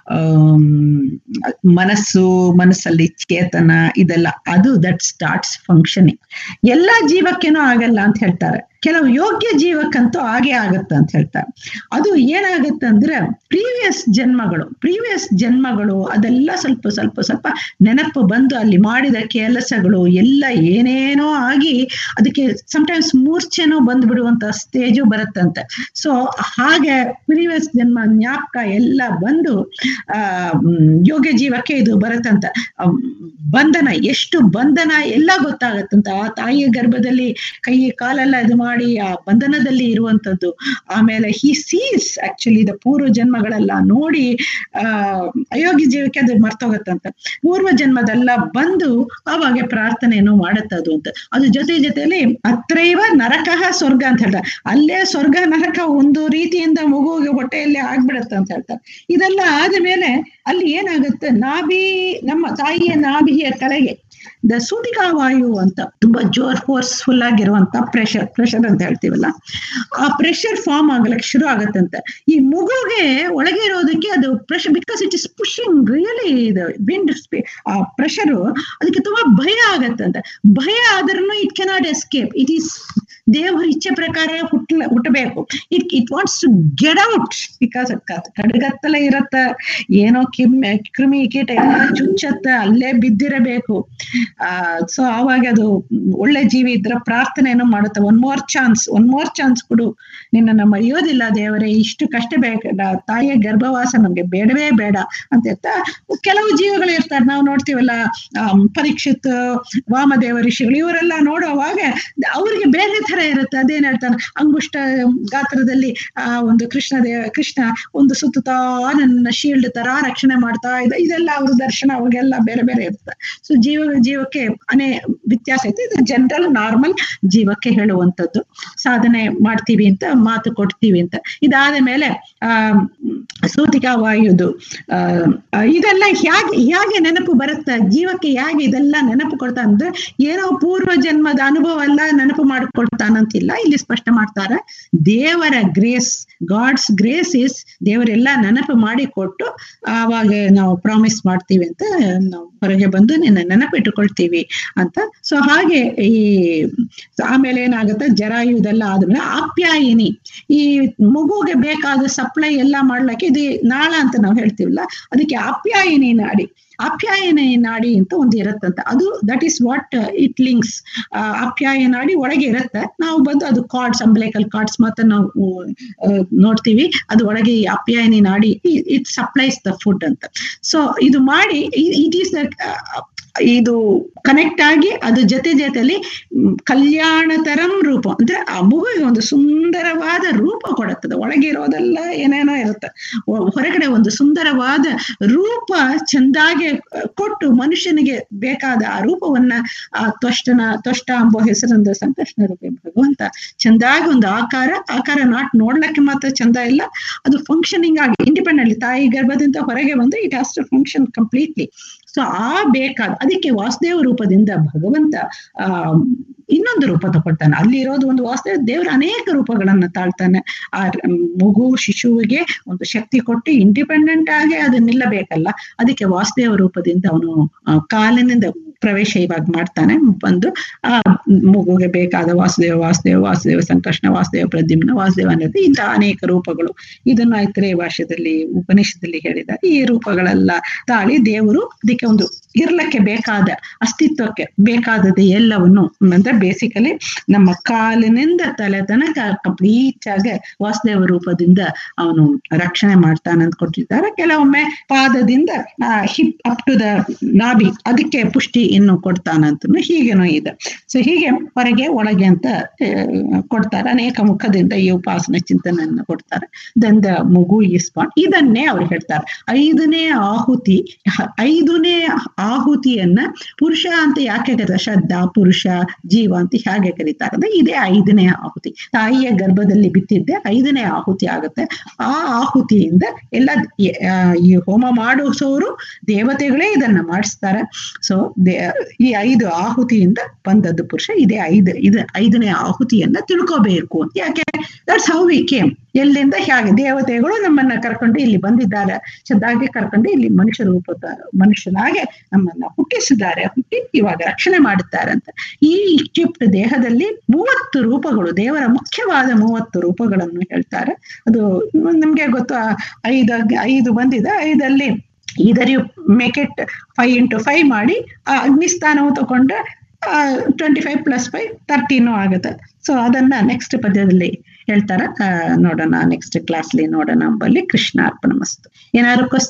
ಮನಸ್ಸು ಮನಸ್ಸಲ್ಲಿ ಚೇತನ ಇದೆಲ್ಲ ಅದು ದಟ್ ಸ್ಟಾರ್ಟ್ಸ್ ಫಂಕ್ಷನಿಂಗ್ ಎಲ್ಲಾ ಜೀವಕ್ಕೇನೋ ಆಗಲ್ಲ ಅಂತ ಹೇಳ್ತಾರೆ ಕೆಲವು ಯೋಗ್ಯ ಜೀವಕ್ಕಂತೂ ಹಾಗೆ ಆಗತ್ತೆ ಅಂತ ಹೇಳ್ತಾರೆ ಅದು ಏನಾಗುತ್ತೆ ಅಂದ್ರೆ ಪ್ರೀವಿಯಸ್ ಜನ್ಮಗಳು ಪ್ರೀವಿಯಸ್ ಜನ್ಮಗಳು ಅದೆಲ್ಲ ಸ್ವಲ್ಪ ಸ್ವಲ್ಪ ಸ್ವಲ್ಪ ನೆನಪು ಬಂದು ಅಲ್ಲಿ ಮಾಡಿದ ಕೆಲಸಗಳು ಎಲ್ಲ ಏನೇನೋ ಆಗಿ ಅದಕ್ಕೆ ಸಮಟೈಮ್ಸ್ ಮೂರ್ಛೆನೋ ಬಂದು ಬಿಡುವಂತ ಸ್ಟೇಜು ಬರುತ್ತಂತೆ ಸೊ ಹಾಗೆ ಪ್ರೀವಿಯಸ್ ಜನ್ಮ ಜ್ಞಾಪಕ ಎಲ್ಲ ಬಂದು ಆ ಯೋಗ್ಯ ಜೀವಕ್ಕೆ ಇದು ಬರುತ್ತಂತ ಬಂಧನ ಎಷ್ಟು ಬಂಧನ ಎಲ್ಲ ಗೊತ್ತಾಗತ್ತಂತ ಆ ತಾಯಿಯ ಗರ್ಭದಲ್ಲಿ ಕೈ ಕಾಲೆಲ್ಲ ಇದು ಮಾಡಿ ಆ ಬಂಧನದಲ್ಲಿ ಇರುವಂತದ್ದು ಆಮೇಲೆ ಹಿ ಸೀಸ್ ಆಕ್ಚುಲಿ ದ ಪೂರ್ವ ಜನ್ಮಗಳೆಲ್ಲ ನೋಡಿ ಆ ಅಯೋಗ್ಯ ಜೀವಕ್ಕೆ ಅದು ಮರ್ತೋಗತ್ತಂತ ಪೂರ್ವ ಜನ್ಮದೆಲ್ಲ ಬಂದು ಅವಾಗ ಪ್ರಾರ್ಥನೆಯನ್ನು ಮಾಡತ್ತದು ಅಂತ ಅದು ಜೊತೆ ಜೊತೆಲಿ ಅತ್ರೈವ ನರಕಃ ಸ್ವರ್ಗ ಅಂತ ಹೇಳ್ತಾರೆ ಅಲ್ಲೇ ಸ್ವರ್ಗ ನರಕ ಒಂದು ರೀತಿಯಿಂದ ಮಗುವಿಗೆ ಹೊಟ್ಟೆಯಲ್ಲಿ ಆಗ್ಬಿಡತ್ತೆ ಅಂತ ಹೇಳ್ತಾರೆ ಇದೆಲ್ಲ ಆದ ಮೇಲೆ ಅಲ್ಲಿ ಏನಾಗುತ್ತೆ ನಾಭಿ ನಮ್ಮ ತಾಯಿಯ ನಾಭಿಯ ತಲೆಗೆ ದ ಸೂತಿಕಾ ವಾಯು ಅಂತ ತುಂಬಾ ಜೋರ್ ಫೋರ್ಸ್ಫುಲ್ ಆಗಿರುವಂತ ಪ್ರೆಷರ್ ಪ್ರೆಷರ್ ಅಂತ ಹೇಳ್ತೀವಲ್ಲ ಆ ಪ್ರೆಷರ್ ಫಾರ್ಮ್ ಆಗ್ಲಿಕ್ಕೆ ಶುರು ಆಗತ್ತಂತೆ ಈ ಮಗುಗೆ ಒಳಗೆ ಇರೋದಕ್ಕೆ ಅದು pressure because it is pushing really ಇದು ವಿಂಡ್ ಆ ಪ್ರೆಷರು ಅದಕ್ಕೆ ತುಂಬಾ ಭಯ ಆಗತ್ತಂತೆ ಭಯ ಆದ್ರೂ it cannot escape it is ದೇವರ ಇಚ್ಛೆ ಪ್ರಕಾರ ಹುಟ್ಲ ಹುಟ್ಟಬೇಕು it it wants to get out because ಕಡಗತ್ತಲೇ ಇರತ್ತ ಏನೋ ಕಿಮ್ಮೆ ಕ್ರಿಮಿ ಕೀಟ ಎಲ್ಲ ಚುಚ್ಚತ್ತ ಅಲ್ಲೇ ಬಿದ್ದಿರಬೇಕು ಆ ಸೊ ಆವಾಗ ಅದು ಒಳ್ಳೆ ಜೀವಿ ಇದ್ರ ಪ್ರಾರ್ಥನೆಯನ್ನು ಮಾಡುತ್ತೆ one more chance one more chance ಕೊಡು ನಿನ್ನ ಮರೆಯೋದಿಲ್ಲ ದೇವರೇ ಇಷ್ಟು ಕಷ್ಟ ಬೇಡ ತಾಯಿಯ ಗರ್ಭವಾಸ ನಮ್ಗೆ ಬೇಡವೇ ಬೇಡ ಅಂತ ಹೇಳ್ತಾ ಕೆಲವು ಜೀವಗಳು ಇರ್ತಾರೆ ನಾವು ನೋಡ್ತೀವಲ್ಲ ಪರೀಕ್ಷಿತ್ ವಾಮದೇವ ಋಷಿಗಳು ಇವರೆಲ್ಲ ನೋಡುವಾಗ ಅವ್ರಿಗೆ ಬೇರೆ ತರ ಇರುತ್ತೆ ಅದೇನ್ ಹೇಳ್ತಾನೆ ಅಂಗುಷ್ಟ ಗಾತ್ರದಲ್ಲಿ ಆ ಒಂದು ಕೃಷ್ಣ ದೇವ ಕೃಷ್ಣ ಒಂದು ಸುತ್ತುತ್ತಾ ನನ್ನ ಶೀಲ್ಡ್ ತರ ರಕ್ಷಣೆ ಮಾಡ್ತಾ ಇದೆ ಇದೆಲ್ಲ ಅವ್ರ ದರ್ಶನ ಅವ್ರಿಗೆಲ್ಲ ಬೇರೆ ಬೇರೆ ಇರುತ್ತೆ ಸೊ ಜೀವ ಜೀವಕ್ಕೆ ಅನೇ ವ್ಯತ್ಯಾಸ ಐತೆ ಇದು ಜನರಲ್ ನಾರ್ಮಲ್ ಜೀವಕ್ಕೆ ಹೇಳುವಂಥದ್ದು ಸಾಧನೆ ಮಾಡ್ತೀವಿ ಅಂತ ಮಾತು ಕೊಡ್ತೀವಿ ಅಂತ ಇದಾದ ಮೇಲೆ ಆ ಸೂತಿಕಾ ವಾಯುದು ಆ ಇದೆಲ್ಲ ಹೇಗೆ ಹೇಗೆ ನೆನಪು ಬರುತ್ತಾ ಜೀವಕ್ಕೆ ಹೇಗೆ ಇದೆಲ್ಲ ನೆನಪು ಕೊಡ್ತಾ ಅಂದ್ರೆ ಏನೋ ಪೂರ್ವ ಜನ್ಮದ ಅನುಭವ ಎಲ್ಲ ನೆನಪು ಮಾಡಿಕೊಡ್ತಾನಂತಿಲ್ಲ ಇಲ್ಲಿ ಸ್ಪಷ್ಟ ಮಾಡ್ತಾರೆ ದೇವರ ಗ್ರೇಸ್ ಗಾಡ್ಸ್ ಗ್ರೇಸ್ ಇಸ್ ದೇವರೆಲ್ಲ ನೆನಪು ಮಾಡಿ ಕೊಟ್ಟು ಆವಾಗ ನಾವು ಪ್ರಾಮಿಸ್ ಮಾಡ್ತೀವಿ ಅಂತ ನಾವು ಹೊರಗೆ ಬಂದು ನಿನ್ನ ನೆನಪಿಟ್ಟುಕೊಳ್ತೀವಿ ಅಂತ ಸೊ ಹಾಗೆ ಈ ಆಮೇಲೆ ಏನಾಗುತ್ತೆ ಜರಾಯು ಇದೆಲ್ಲ ಆದ್ಮೇಲೆ ಆಪ್ಯಾಯಿನಿ ಈ ಮಗುಗೆ ಬೇಕಾದ ಸಪ್ಲೈ ಎಲ್ಲ ಮಾಡ್ಲಿಕ್ಕೆ ಇದು ನಾಳ ಅಂತ ನಾವು ಹೇಳ್ತೀವಲ್ಲ ಅದಕ್ಕೆ ಆಪ್ಯಾಯಿನಿ ನಾಡಿ ಆಪ್ಯಾಯನ ನಾಡಿ ಅಂತ ಒಂದು ಇರತ್ತಂತ ಅದು that is what it links ಆಪ್ಯಾಯ ನಾಡಿ ಒಳಗೆ ಇರುತ್ತೆ ನಾವು ಬಂದು ಅದು ಕಾರ್ಡ್ಸ್ ಅಂಬ್ಲೇಕಲ್ ಕಾರ್ಡ್ಸ್ ಮಾತ್ರ ನಾವು ನೋಡ್ತೀವಿ ಅದು ಒಳಗೆ ಆಪ್ಯಾಯನಿ ನಾಡಿ ಇಟ್ ಸಪ್ಲೈಸ್ ದ ಫುಡ್ ಅಂತ ಸೊ ಇದು ಮಾಡಿ ಇಟ್ ಈಸ್ ದ ಇದು ಕನೆಕ್ಟ್ ಆಗಿ ಅದು ಜೊತೆ ಜೊತೆಲಿ ಮ್, ಕಲ್ಯಾಣತರಂ ರೂಪ ಅಂದ್ರೆ ಆ ಮಗುವಿಗೆ ಒಂದು ಸುಂದರವಾದ ರೂಪ ಕೊಡುತ್ತದೆ ಒಳಗೆ ಇರೋದೆಲ್ಲ ಏನೇನೋ ಇರುತ್ತೆ ಹೊ- ಹೊರಗಡೆ ಒಂದು ಸುಂದರವಾದ ರೂಪ ಚಂದಾಗೆ ಅಹ್, ಕೊಟ್ಟು ಮನುಷ್ಯನಿಗೆ ಬೇಕಾದ ಆ ರೂಪವನ್ನ ಆ ತ್ವಷ್ಟನ ತ್ವಷ್ಟ ಎಂಬ ಹೆಸರಿಂದ ಸಂಕೃಷ್ಣ ರೂಪಿ ಭಗವಂತ ಚಂದಾಗಿ ಒಂದು ಆಕಾರ ಆಕಾರ ನಾಟ್ ನೋಡ್ಲಿಕ್ಕೆ ಮಾತ್ರ ಚಂದ ಇಲ್ಲ ಅದು ಫಂಕ್ಷನಿಂಗ್ ಆಗಿ ಇಂಡಿಪೆಂಡೆಂಟ್ಲಿ ತಾಯಿ ಗರ್ಭದಿಂದ ಹೊರಗೆ ಬಂದು it has to function completely so ಆ ಬೇಕಾದ ಅದಕ್ಕೆ ವಾಸುದೇವ ರೂಪದಿಂದ ಭಗವಂತ ಆ ಇನ್ನೊಂದು ರೂಪ ತಗೊಳ್ತಾನೆ ಅಲ್ಲಿ ಇರೋದು ಒಂದು ವಾಸುದೇವ ದೇವರ ಅನೇಕ ರೂಪಗಳನ್ನ ತಾಳ್ತಾನೆ ಆ ಮಗು ಶಿಶುವಿಗೆ ಒಂದು ಶಕ್ತಿ ಕೊಟ್ಟು ಇಂಡಿಪೆಂಡೆಂಟ್ ಆಗಿ ಅದು ನಿಲ್ಲಬೇಕಲ್ಲ ಅದಕ್ಕೆ ವಾಸುದೇವ ರೂಪದಿಂದ ಅವನು ಆ, ಕಾಲಿನಿಂದ ಪ್ರವೇಶ ಇವಾಗ ಮಾಡ್ತಾನೆ ಬಂದು ಆ ಮಗುಗೆ ಬೇಕಾದ ವಾಸುದೇವ ವಾಸುದೇವ ವಾಸುದೇವ ಸಂಕರ್ಷಣ ವಾಸುದೇವ ಪ್ರದ್ಯುಮ್ನ ವಾಸುದೇವ ಅನ್ನೋದು ಇಂಥ ಅನೇಕ ರೂಪಗಳು ಇದನ್ನು ಐತ್ರೇಯ ಭಾಷೆಯಲ್ಲಿ ಉಪನಿಷದಲ್ಲಿ ಹೇಳಿದ್ದಾರೆ ಈ ರೂಪಗಳೆಲ್ಲ ತಾಳಿ ದೇವರು ಅದಕ್ಕೆ ಒಂದು ಇರ್ಲಕ್ಕೆ ಬೇಕಾದ ಅಸ್ತಿತ್ವಕ್ಕೆ ಬೇಕಾದದ್ದು ಎಲ್ಲವನ್ನು ಅಂದ್ರೆ ಬೇಸಿಕಲಿ ನಮ್ಮ ಕಾಲಿನಿಂದ ತಲೆ ತನಕ ಕಂಪ್ಲೀಟ್ ಆಗಿ ವಾಸುದೇವ ರೂಪದಿಂದ ಅವನು ರಕ್ಷಣೆ ಮಾಡ್ತಾನೆ ಅಂತ ಕೊಟ್ಟಿದ್ದಾರೆ ಕೆಲವೊಮ್ಮೆ ಪಾದದಿಂದ ಹಿಪ್ ಅಪ್ ಟು ದ ನಾಭಿ ಅದಕ್ಕೆ ಪುಷ್ಟಿ ಇನ್ನು ಕೊಡ್ತಾನಂತನು ಹೀಗೇನೋ ಇದೆ ಸೊ ಹೀಗೆ ಹೊರಗೆ ಒಳಗೆ ಅಂತ ಆ, ಕೊಡ್ತಾರೆ ಅನೇಕ ಮುಖದಿಂದ ಈ ಉಪಾಸನ ಚಿಂತನೆಯನ್ನು ಕೊಡ್ತಾರೆ ದೆನ್ ದ ಮಗು ಇಸ್ಪಾನ್ ಇದನ್ನೇ ಅವ್ರು ಹೇಳ್ತಾರೆ ಐದನೇ ಆಹುತಿ ಹ- ಐದನೇ ಆಹುತಿಯನ್ನ ಪುರುಷ ಅಂತ ಯಾಕೆ ಕರೀತಾರೆ ಶ್ರದ್ಧಾ ಪುರುಷ ಜೀವ ಅಂತ ಹೇಗೆ ಕರೀತಾರೆ ಅಂದ್ರೆ ಇದೇ ಐದನೇ ಆಹುತಿ ತಾಯಿಯ ಗರ್ಭದಲ್ಲಿ ಬಿತ್ತಿದ್ದೆ ಐದನೇ ಆಹುತಿ ಆಗುತ್ತೆ ಆ ಆಹುತಿಯಿಂದ ಎಲ್ಲ ಈ- ಆ, ಈ ಹೋಮ ಮಾಡಿಸೋರು ದೇವತೆಗಳೇ ಇದನ್ನ ಮಾಡಿಸ್ತಾರೆ ಸೊ ಈ ಐದು ಆಹುತಿಯಿಂದ ಬಂದದ್ದು ಪುರುಷ ಇದೇ ಐದು ಇದು ಐದನೇ ಆಹುತಿಯನ್ನ ತಿಳ್ಕೋಬೇಕು ಅಂತ ಯಾಕೆ ದಟ್ಸ್ ಹೌ ವಿ ಕೇಮ್ ಎಲ್ಲಿಂದ ಹೇಗೆ ದೇವತೆಗಳು ನಮ್ಮನ್ನ ಕರ್ಕೊಂಡು ಇಲ್ಲಿ ಬಂದಿದ್ದಾರೆ ಚೆನ್ನಾಗಿ ಕರ್ಕೊಂಡು ಇಲ್ಲಿ ಮನುಷ್ಯ ರೂಪದ ಮನುಷ್ಯನಾಗೆ ನಮ್ಮನ್ನ ಹುಟ್ಟಿಸಿದ್ದಾರೆ ಹುಟ್ಟಿ ಇವಾಗ ರಕ್ಷಣೆ ಮಾಡುತ್ತಾರೆ ಅಂತ ಈ ಇಕ್ವಿಪ್ಟ್ ದೇಹದಲ್ಲಿ ಮೂವತ್ತು ರೂಪಗಳು ದೇವರ ಮುಖ್ಯವಾದ ಮೂವತ್ತು ರೂಪಗಳನ್ನು ಹೇಳ್ತಾರೆ ಅದು ನಮ್ಗೆ ಗೊತ್ತು ಆ ಐದು ಐದು ಬಂದಿದೆ ಐದಲ್ಲಿ ಇದರ್ you make it five into five ಮಾಡಿ ಆ ಅಗ್ನಿಸ್ಥಾನವು ತಗೊಂಡ್ರೆ twenty five plus five thirteen ಆಗುತ್ತೆ ಸೊ ಅದನ್ನ ನೆಕ್ಸ್ಟ್ ಪದ್ಯದಲ್ಲಿ ಹೇಳ್ತಾರ ಆ, ನೋಡೋಣ ನೆಕ್ಸ್ಟ್ ಕ್ಲಾಸ್ಲಿ ನೋಡೋಣ ಅಂಬಲ್ಲಿ ಕೃಷ್ಣ ಅರ್ಪಣ ಮಸ್ತು ಏನಾದ್ರು ಕ್ವಶನ್